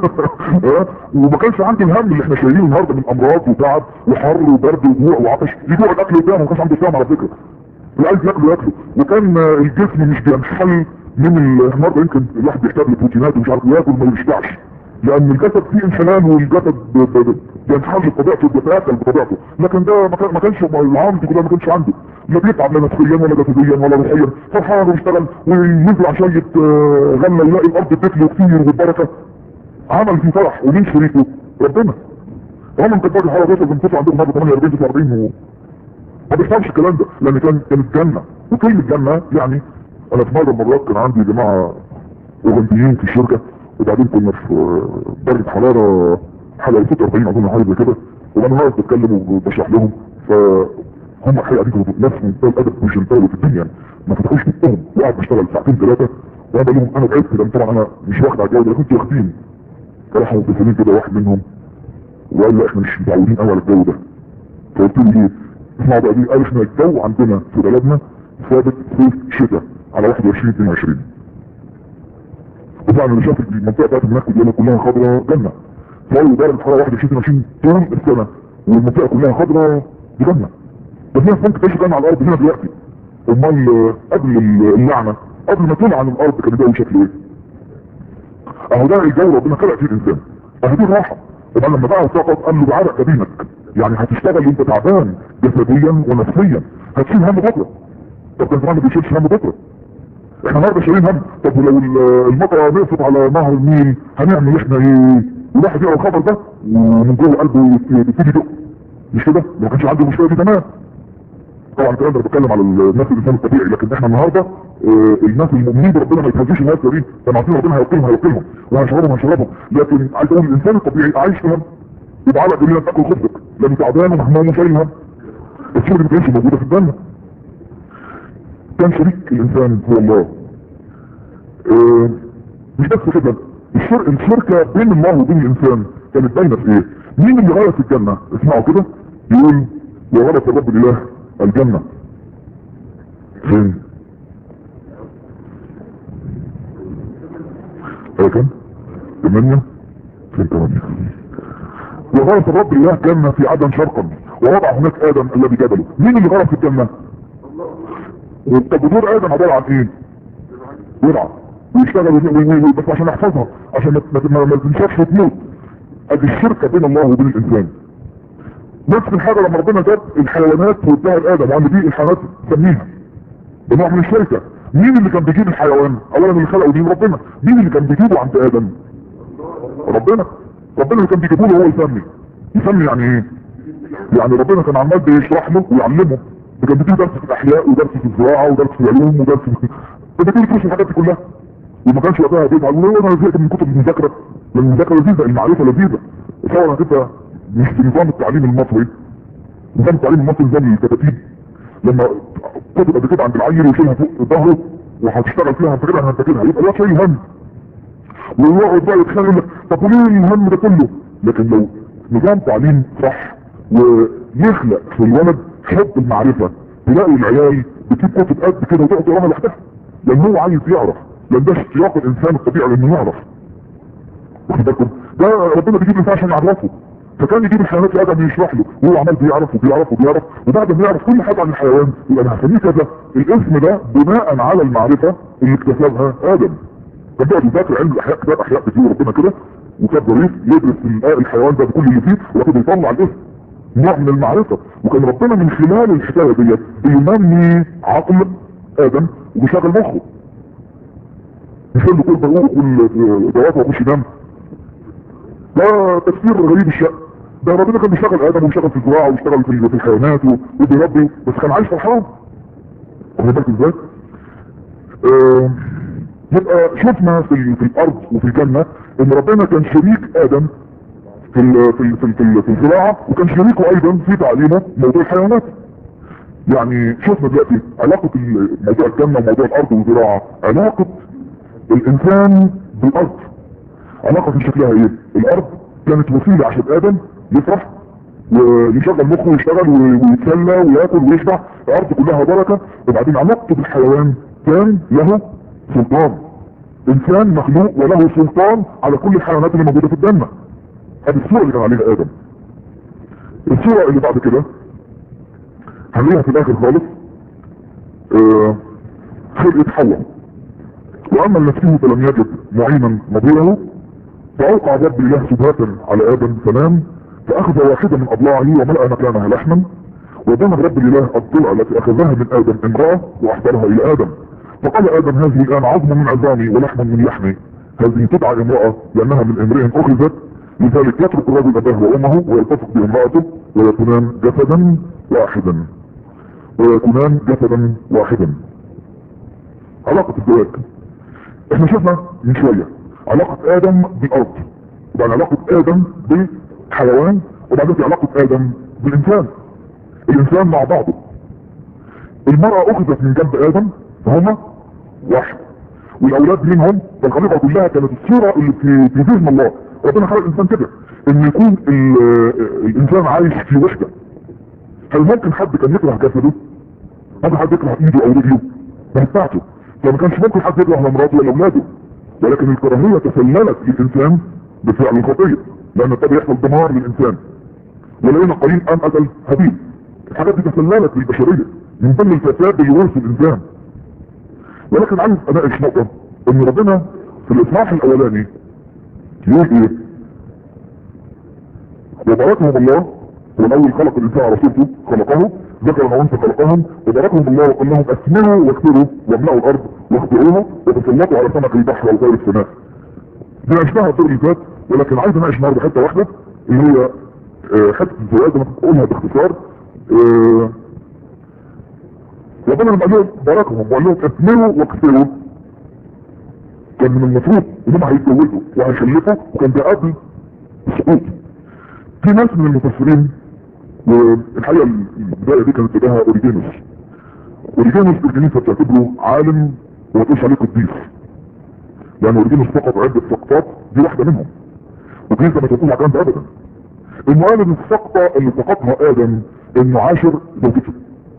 وما كانش عنده الهم اللي احنا شايلينه النهارده من امراض وتعب وحر وبرد وجوع وعطش يجوع الاكل قدامه ما كانش عنده صيام على فكره اللي عايز ياكله ياكله وكان الجسم مش بينحل من النهارده يمكن الواحد بيحتاج لبروتينات ومش عارف ياكل ما يشبعش لان الجسد فيه انحلال والجسد بينحل بطبيعته بيتاكل بطبيعته لكن ده ما كانش العام دي كلها ما كانش عنده لا بيتعب لا نفسيا ولا جسديا ولا روحيا فرحان ويشتغل وينزل عشان يتغنى يلاقي الارض بتكله كتير والبركه عمل في فرح ومين شريكه؟ ربنا هم من كبار الحراره وصل بنفسه عندهم مرة 48 49 و ما بيفهمش الكلام ده لان كان كانت جنه وكلمه جنه يعني انا في مره من المرات كان عندي جماعه اوغنديين في الشركه وبعدين كنا في درجه حراره حاجه 46 اظن حاجه زي كده وانا واقف بتكلم وبشرح لهم فهم الحقيقه دي كانوا ناس منتهى الادب والجنتال في الدنيا يعني ما فتحوش بقهم وقعد بشتغل ساعتين ثلاثه وانا بقول لهم انا تعبت لان طبعا انا مش واخد على الجو ده كنت واخدين فراحوا مبتسمين كده واحد منهم وقال لي احنا مش متعودين قوي على الجو ده فقلت له ايه اسمعوا بقى دي قال احنا الجو عندنا في بلدنا ثابت صيف شتاء على 21 22 وطبعا اللي شاف المنطقه بتاعت هناك كلها كلها خضراء جنه فهو درجه الحراره 21 22 طول السنه والمنطقه كلها خضراء دي جنه بس الناس ممكن تعيش جنه على الارض هنا دلوقتي امال قبل اللعنه قبل ما تلعن الارض كان الجو شكله ايه؟ اهو ده الجو ربنا خلق فيه الانسان اهو دي الراحه وبعد لما بقى سقط قال له بعرق جبينك يعني هتشتغل وانت تعبان جسديا ونفسيا هتشيل هم بكره طب كان زمان ما بيشيلش هم بكره احنا النهارده شايلين هم طب ولو المطره نقصت على نهر النيل هنعمل احنا ايه الواحد يقرا الخبر ده ومن جوه قلبه يبتدي يدق مش كده ما كانش عنده المشكله دي تمام طبعا الكلام ده بتكلم على الناس الانسان الطبيعي لكن احنا النهارده اه الناس المؤمنين بربنا ما يتهزوش الناس دي كانوا عارفين ربنا هيوكلهم هيوكلهم وهيشربهم هيشربهم لكن عايز اقول الانسان الطبيعي عايش في هم يبقى على دليل تاكل خبزك لانه تعبان ومهموم وشايل هم الصوره دي ما كانتش موجوده في الجنه كان شريك الانسان هو الله اه مش بس كده الشر... الشركة بين الله وبين الانسان كانت باينة في ايه مين اللي غلط الجنة اسمعوا كده يقول وغلط الرب الاله الجنة فين ايه كان ثمانية فين ثمانية وغلط الرب الاله جنة في عدن شرقا ووضع هناك ادم الذي جبله مين اللي غلط في الجنة طب دور ادم عبارة عن ايه ورعة ويشتغل بس عشان احفظها عشان ما تنشفش وتموت ادي الشركة بين الله وبين الانسان نفس الحاجة لما ربنا جاب الحيوانات واداها لادم وعند دي الحيوانات سميها بنوع من الشركة مين اللي كان بيجيب الحيوان اولا اللي خلقه مين ربنا مين اللي كان بيجيبه عند ادم ربنا ربنا اللي كان بيجيبه له هو يسمي يسمي يعني ايه يعني ربنا كان عمال بيشرح له ويعلمه كان بيديه درس في الاحياء ودرس في الزراعه ودرس في العلوم ودرس في ده كل فلوس الحاجات دي كلها وما كانش وقتها بيزعل ولو انا زهقت من كتب المذاكره لان المذاكره لذيذه المعرفه لذيذه تصور انك انت مش في نظام التعليم المصري نظام التعليم المصري نظام الكتاتيب لما كتب قد كده عند العيل ويشيلها فوق ظهره وهتشتغل فيها هتفكرها هتفكرها يبقى ده شيء هم ويقعد بقى يتخيل يقول لك طب وليه الهم ده كله لكن لو نظام تعليم صح ويخلق في الولد حب المعرفه تلاقي العيال بتجيب كتب قد كده وتقعد تقراها لوحدها لان هو عايز يعرف لان ده اشتياق الانسان الطبيعي لانه يعرف واخد بالكم ده ربنا بيجيب الانسان عشان يعرفه فكان يجيب الحيوانات لادم يشرح له وهو عمال بيعرف وبيعرف وبيعرف وبعد ما يعرف كل حاجه عن الحيوان يبقى انا هسميه كذا الاسم ده بناء على المعرفه اللي اكتسبها ادم كان بيقعد يذاكر علم الاحياء كتاب احياء كتير ربنا كده وكان ظريف يدرس الحيوان ده بكل اللي فيه وياخد يطلع الاسم نوع من المعرفة وكان ربنا من خلال الحكاية ديت بينمي عقل ادم وبيشغل مخه يشيل له كل ضروره كل دوافع ومش ينام ده تفسير غريب الشأن ده ربنا كان بيشتغل ادم وبيشتغل في الزراعه وبيشتغل في الحيوانات وبيربي بس كان عايش فرحان واخد بالك ازاي؟ آه يبقى شفنا في, ال- في الارض وفي الجنة ان ربنا كان شريك ادم في ال- في ال- في ال- في ال- في الزراعة وكان شريكه ايضا في تعليمه موضوع الحيوانات يعني شفنا دلوقتي علاقة ال- موضوع الجنة وموضوع الارض والزراعة علاقة الانسان بالارض علاقة في شكلها ايه الارض كانت وسيلة عشان ادم يفرح ويشغل مخه ويشتغل و- ويتسلى وياكل ويشبع الارض كلها بركة وبعدين علاقته بالحيوان كان له سلطان انسان مخلوق وله سلطان على كل الحيوانات اللي موجودة في الجنة هذه الصورة اللي كان عليها ادم الصورة اللي بعد كده هنلاقيها في الاخر خالص آه، خلقة حواء واما نفسه فلم يجد معينا نظيره فأوقع رب إله سبهات على آدم فنام فأخذ واحدة من أضلاعه وملأ مكانها لحما وضمن رب الإله الضلع التي أخذها من آدم امرأة وأحضرها إلى آدم فقال آدم هذه الآن عظم من عظامي ولحم من لحمي هذه تدعى امرأة لأنها من امرئ أخذت لذلك يترك الرجل أباه وأمه ويلتصق بامرأته ويكونان جسدا واحدا ويكونان جسدا واحدا علاقة الزواج احنا شفنا من شوية علاقة ادم بالارض وبعد علاقة ادم بالحيوان وبعدين في علاقة ادم بالانسان الانسان مع بعضه المرأة اخذت من جنب ادم فهما واحد والاولاد منهم فالخليقة كلها كانت الصورة اللي في في ذهن الله ربنا خلق الانسان كده ان يكون ال- الانسان عايش في وحدة هل ممكن حد كان يكره جسده ممكن حد يكره ايده او رجله ما ينفعش فما كانش ممكن حد يكره مراته ولا اولاده ولكن الكراهية تسللت للانسان بفعل الخطية لان ابتدى يحصل دمار للانسان ولقينا قليل ام قتل هابيل الحاجات دي تسللت للبشرية من ضمن الفساد اللي ورث الانسان ولكن عايز اناقش نقطة ان ربنا في الاصحاح الاولاني يقول ايه وباركهم الله هو الاول خلق الانسان على صورته خلقه ذكر وانثى خلقهم وباركهم الله وقال لهم اثمروا واكثروا واملأوا الارض واخضروها وتسلطوا على سمك البحر وطير السماء دي عشناها الدور اللي فات ولكن عايز اناقش النهارده حته واحده اللي هي آه، حته الزواج انا كنت اقولها باختصار آه، ربنا لما قال لهم باركهم وقال لهم اثمروا واكثروا كان من المفروض انهم هيتجوزوا وهيخلفوا وكان ده قبل السقوط في ناس من المفسرين والحقيقه البدايه دي كانت بداها اوريجينوس اوريجينوس الكنيسه بتعتبره عالم وما تقولش عليه قديس لان اوريجينوس فقط عده سقطات دي واحده منهم والكنيسه ما تقول الكلام ده ابدا انه قال ان السقطه اللي سقطها ادم انه عاشر زوجته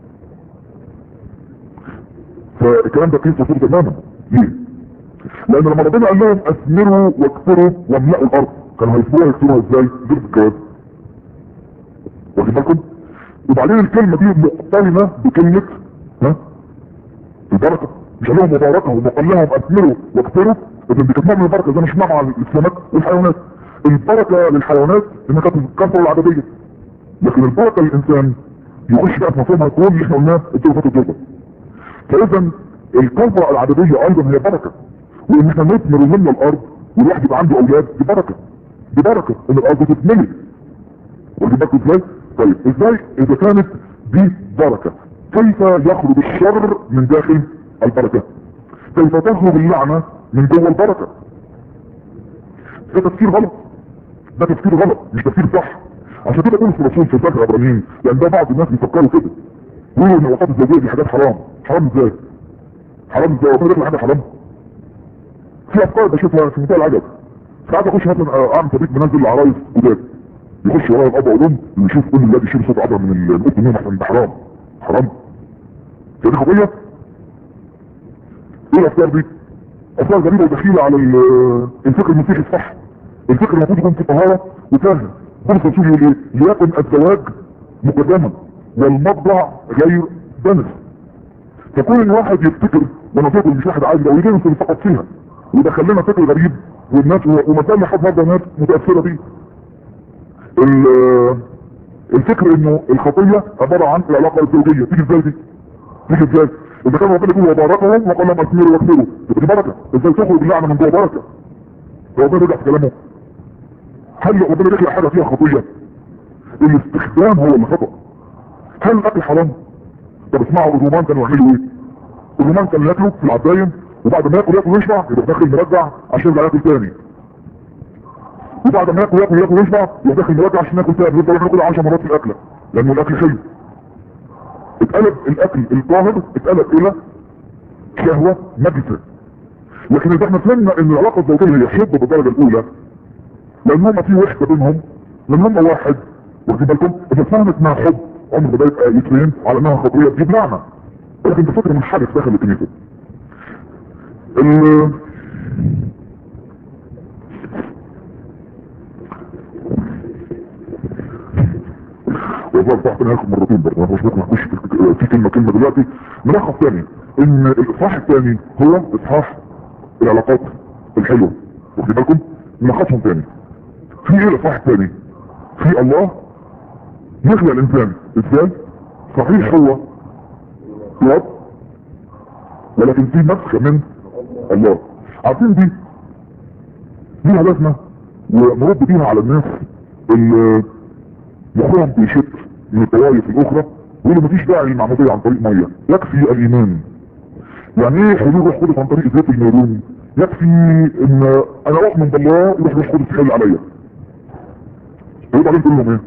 فالكلام ده كيف يصير تماما ليه؟ لان لما ربنا قال لهم اثمروا واكثروا واملأوا الارض كانوا هيسموها يكثروها ازاي؟ غير بالجواز واخد بالكم؟ وبعدين الكلمة دي مقترنة بكلمة ها؟ البركة مش قال لهم مباركة وقال لهم اثمروا واكثروا اذا دي كانت نوع من البركة زي ما شفناها مع السمك والحيوانات البركة للحيوانات انها كانت الكفر العددية لكن البركة للانسان يخش بقى في مفهومها كل اللي احنا قلناه الدور الدرجة فاذا الكفرة العددية ايضا هي بركة وان احنا نثمر من الارض والواحد يبقى عنده اولاد دي بركة دي بركة ان الارض تتملي واخد بالكم ازاي؟ طيب ازاي اذا كانت دي بركة كيف يخرج الشر من داخل البركة كيف تخرج اللعنة من جوه البركة ده تفكير غلط ده تفكير غلط مش تفكير صح عشان كده بقول في الرسول في الفجر ابراهيم لان ده بعض الناس بيفكروا كده يقولوا ان الوفاة الزوجية دي حاجات حرام حرام ازاي حرام ازاي وفاة حاجة حرام في افكار بشوفها في منتهى العجب ساعات اخش مثلا اعمل طريق منزل لعرايس جداد يخش ورايا الاب والام ويشوف كل الولاد يشيل صوت عبره من الاوضه منهم عشان ده حرام حرام فدي قضيه ايه الافكار دي؟ افكار غريبه ودخيله على ال- الفكر المسيحي الصح الفكر المفروض يكون في طهاره وفاهم بولس الرسول يقول ايه؟ ليكن الزواج مقدما والمضجع غير دنس فكل ان واحد يفتكر مناطق مش واحد عايز او يجي فقط فيها وده خلينا فكر غريب والناس ومثال لحد برضه ناس متاثره بيه ال- الفكر انه الخطيه عباره عن العلاقه الزوجيه تيجي ازاي دي؟ تيجي ازاي؟ اذا كان ربنا يقول وباركهم وقال لهم اثمروا واكثروا يبقى دي بركه ازاي تخرج اللعنه من جوه بركه؟ ربنا رجع في كلامه هل ربنا يخلق حاجه فيها خطيه؟ الاستخدام هو اللي خطا هل الاكل حرام؟ طب اسمعوا الرومان كانوا يعملوا ايه؟ الرومان كانوا ياكلوا في العداين وبعد ما ياكل ياكل ويشبع يروح داخل مرجع عشان يرجع ياكل تاني وبعد ما ياكل ياكل ياكل ويشبع يروح داخل مرجع عشان ياكل تاني يفضل ياكل 10 مرات في الاكله لانه الاكل حلو اتقلب الاكل الطاهر اتقلب الى شهوه نجسه لكن اذا احنا فهمنا ان العلاقه الزوجيه هي حب بالدرجه الاولى لان هما في وحده بينهم لان هما واحد واخدين بالكم اذا فهمت مع حب عمر ما ده يبقى يتفهم على انها خطيه تجيب لعنه لكن ده فكره منحرف داخل الكنيسه ال- والله صح انا هاخد مرتين برضه انا مش ممكن اخش في- في كلمه كلمه دلوقتي ملخص تاني ان الاصحاح الثاني هو اصحاح العلاقات الحلوه واخدين بالكم نلخصهم تاني في ايه الاصحاح الثاني في الله يخلق الانسان ازاي صحيح هو رب ولكن في نفخه من الله عارفين دي ليها لازمه ونرد بيها على الناس اللي مخهم بيشد من الطوائف الاخرى يقولوا مفيش داعي للمعموديه عن طريق ميه يكفي الايمان يعني ايه حلول روح قدس عن طريق ذات الميرون يكفي ان انا اؤمن بالله يروح روح قدس يحل عليا وبعدين تقول لهم ايه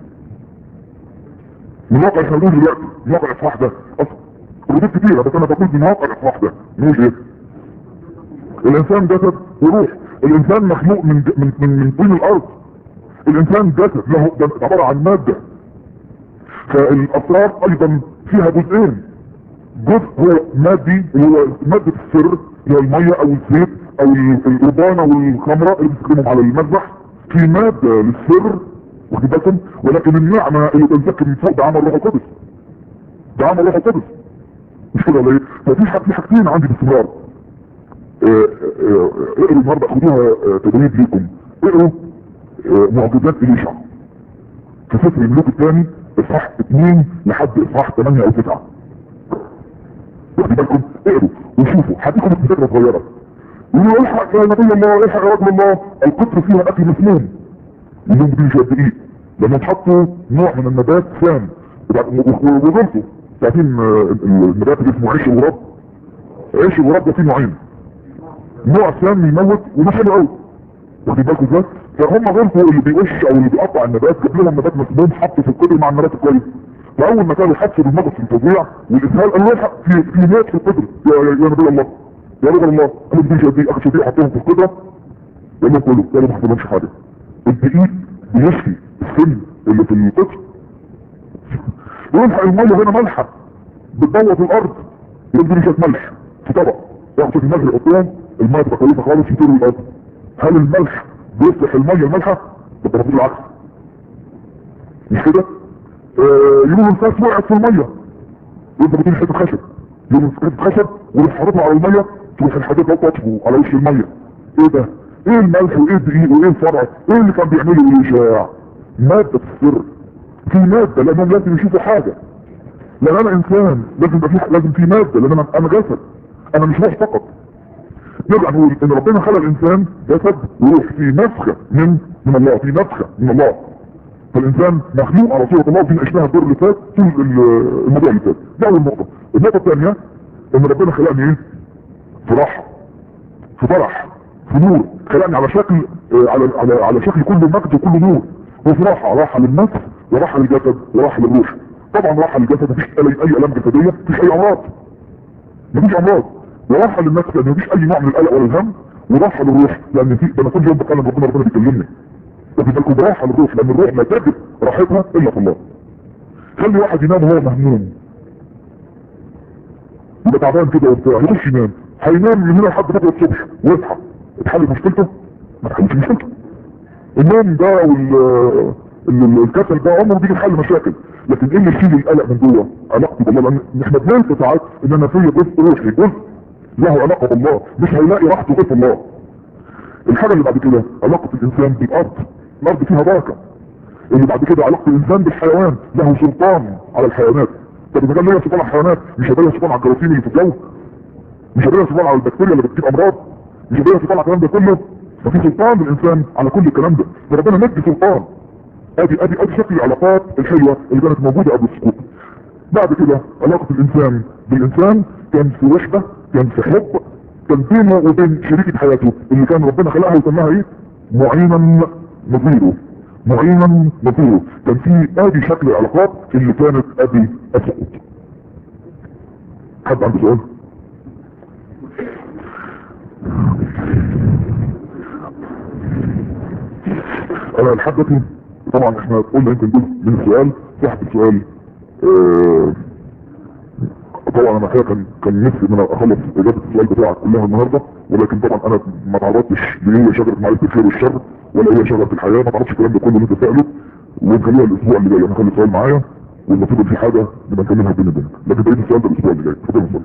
من واقع الحلول دلوقتي من واقع الاصلاح ده اصلا ردود كتيرة بس انا بقول من واقع الاصلاح ده نقول ايه الانسان جسد وروح الانسان مخلوق من من من, من طين الارض الانسان جسد له ده عبارة عن مادة فالاسرار ايضا فيها جزئين جزء هو مادي هو مادة السر اللي هو المية او الزيت او القربانة والخمرة اللي بنستخدمهم على المذبح في مادة للسر واخد بالكم ولكن النعمة اللي تنسكب من فوق ده عمل روح القدس ده عمل روح القدس مش كده ولا ايه ففي حاجة في حاجتين عندي باستمرار آه، آه، آه، اقروا النهارده خدوها آه، تدريب ليكم اقروا آه، معجزات اليشع في سفر الملوك الثاني اصحاح 2 لحد اصحاح 8 او 9 واخدين بالكم اقروا وشوفوا هديكم فكره صغيره يقولوا الحق يا نبي الله الحق يا رجل الله القطر فيها اكل مسموم منهم دي قد ايه لما حطوا نوع من النبات سام وغلطوا عارفين آه، النبات اللي اسمه عيش الغراب عيش الغراب ده فيه نوعين نوع سام يموت وده حلو قوي واخدين بالكم ازاي؟ فهم غلطوا اللي بيقش او اللي بيقطع النبات جاب لهم نبات مسموم حطه في القدر مع النبات الكويس فاول ما كانوا حطوا بالمغص في التوزيع والاسهال قالوا الحق في في موت في القدر يا يا يا نبي الله يا رجل الله قالوا دي شدي اخد شدي حطهم في القدره قال لهم كله قالوا ما حصلهمش حاجه الدقيق بيشفي السم اللي في القدر يلحق الميه هنا مالحه بتبوظ الارض يدي شويه ملح في طبق ياخد الملح يحطهم الميه تبقى كويسه خالص يطيروا الارض هل الملح بيصلح الميه المالحه؟ ده المفروض العكس مش كده؟ آه يوم الفاس وقعت في الميه وانت بتجيب حته خشب يوم حته خشب وروح حاططها على الميه تروح الحديد ده تطفو على وش الميه ايه ده؟ ايه الملح وايه الدقيق وايه الفرع؟ ايه اللي كان بيعمله الاشاع؟ ماده السر في ماده لانهم لازم يشوفوا حاجه لان انا انسان لازم يبقى في لازم في ماده لان انا انا جسد انا مش روح فقط نرجع نقول ان ربنا خلق الانسان جسد وروح في نفخه من من الله في نفخه من الله فالانسان مخلوق على صوره الله ودي ناقشناها الدور اللي فات طول ال- الموضوع اللي فات دي اول نقطه النقطه الثانيه ان ربنا خلقني ايه في راحه في فرح في نور خلقني على شكل آه، على على على شكل كله مجد وكله نور وفي راحه راحه للنفس وراحه للجسد وراحه للروح طبعا راحه للجسد مفيش اي اي الام جسديه مفيش اي امراض مفيش امراض وراحه للنفس لان مفيش اي نوع من القلق ولا الهم وراحه للروح لان في ده انا كل يوم بكلم ربنا ربنا بيكلمني واخد بالكم براحه للروح لان الروح لا تجد راحتها الا في الله خلي واحد ينام وهو مهموم يبقى تعبان كده وبتاع يخش ينام هينام من هنا لحد بكره الصبح ويصحى اتحلت مشكلته ما اتحلتش مشكلته النوم ده وال ال- ال- الكسل ده عمره بيجي حل مشاكل لكن ايه اللي يشيل القلق من جوه علاقتي بالله لان احنا بننسى ساعات ان انا فيا جزء روحي جزء له علاقه بالله مش هيلاقي راحته غير في الله الحاجه اللي بعد كده علاقه الانسان بالارض الارض فيها بركه اللي بعد كده علاقه الانسان بالحيوان له سلطان على الحيوانات طب اذا كان ليا سلطان على الحيوانات مش هيبقى ليا سلطان على الجراثيم اللي في الجو مش هيبقى ليا سلطان على البكتيريا اللي بتجيب امراض مش هيبقى ليا سلطان على الكلام ده كله ففي سلطان للانسان على كل الكلام ده فربنا مدي سلطان ادي ادي ادي شكل العلاقات الحلوه اللي كانت موجوده قبل السقوط بعد كده علاقه الانسان بالانسان كان في وحده كان في حب كان بينه وبين شريكة حياته اللي كان ربنا خلقها وسماها ايه معينا نظيره معينا نظيره كان في ادي شكل العلاقات اللي كانت ادي السقوط حد عنده سؤال انا لحد دلوقتي طبعا احنا قلنا يمكن جزء من السؤال تحت السؤال آه طبعا انا الحقيقه كان كان نفسي ان انا اخلص اجابه السؤال بتاعك كلها النهارده ولكن طبعا انا ما تعرضتش لايه شجره معرفه الخير والشر ولا هي شجره الحياه ما تعرفش الكلام ده كله اللي انت ساله ونخليها الاسبوع اللي جاي انا هخلي السؤال معايا والمفروض في حاجه نبقى نكملها بين البنك لكن بقيت السؤال ده الاسبوع اللي جاي اتفضل نصلي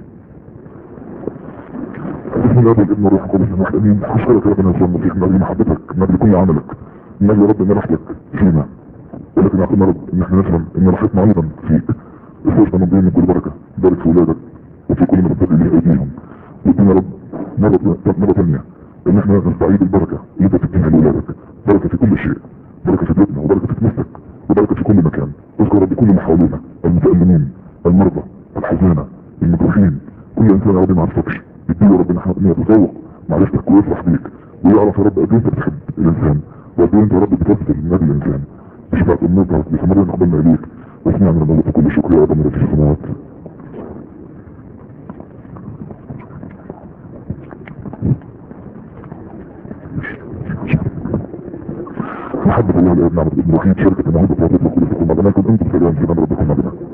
بسم الله والابن والروح القدس الواحد امين اشكرك يا ربنا يسوع المسيح من اجل محبتك من اجل كل عملك من اجل يا رب ان رحمتك فينا ولكن اعطينا رب ان احنا نفهم ان راحتنا ايضا فيك اخرجنا من ضمن كل بركه بارك في ولادك وفي كل من ابتدى اليه ايديهم وادينا يا رب مره مره ثانيه ان احنا نستعيد البركه اللي انت بتديها لاولادك بركه في كل شيء بركه في بيتنا وبركه في كنيستك وبركه في كل مكان اذكر رب كل اللي حوالينا المتألمين المرضى الحزانه المجروحين كل انسان يا رب ما عرفتكش اديله ربنا حق انه يتذوق معرفتك ويفرح بيك ويعرف يا رب قد ايه انت بتحب الانسان وقد ايه انت يا رب بتبذل من اجل الانسان اشبعت النظر بثمرين قبلنا اليك واسمعنا من الله كل شكر يا رب من في السماوات محبة الله الابن عبد الابن الوحيد شركة النهوضة وفاتت لكل سكون مدناكم انتم سلام في من ربكم مدناكم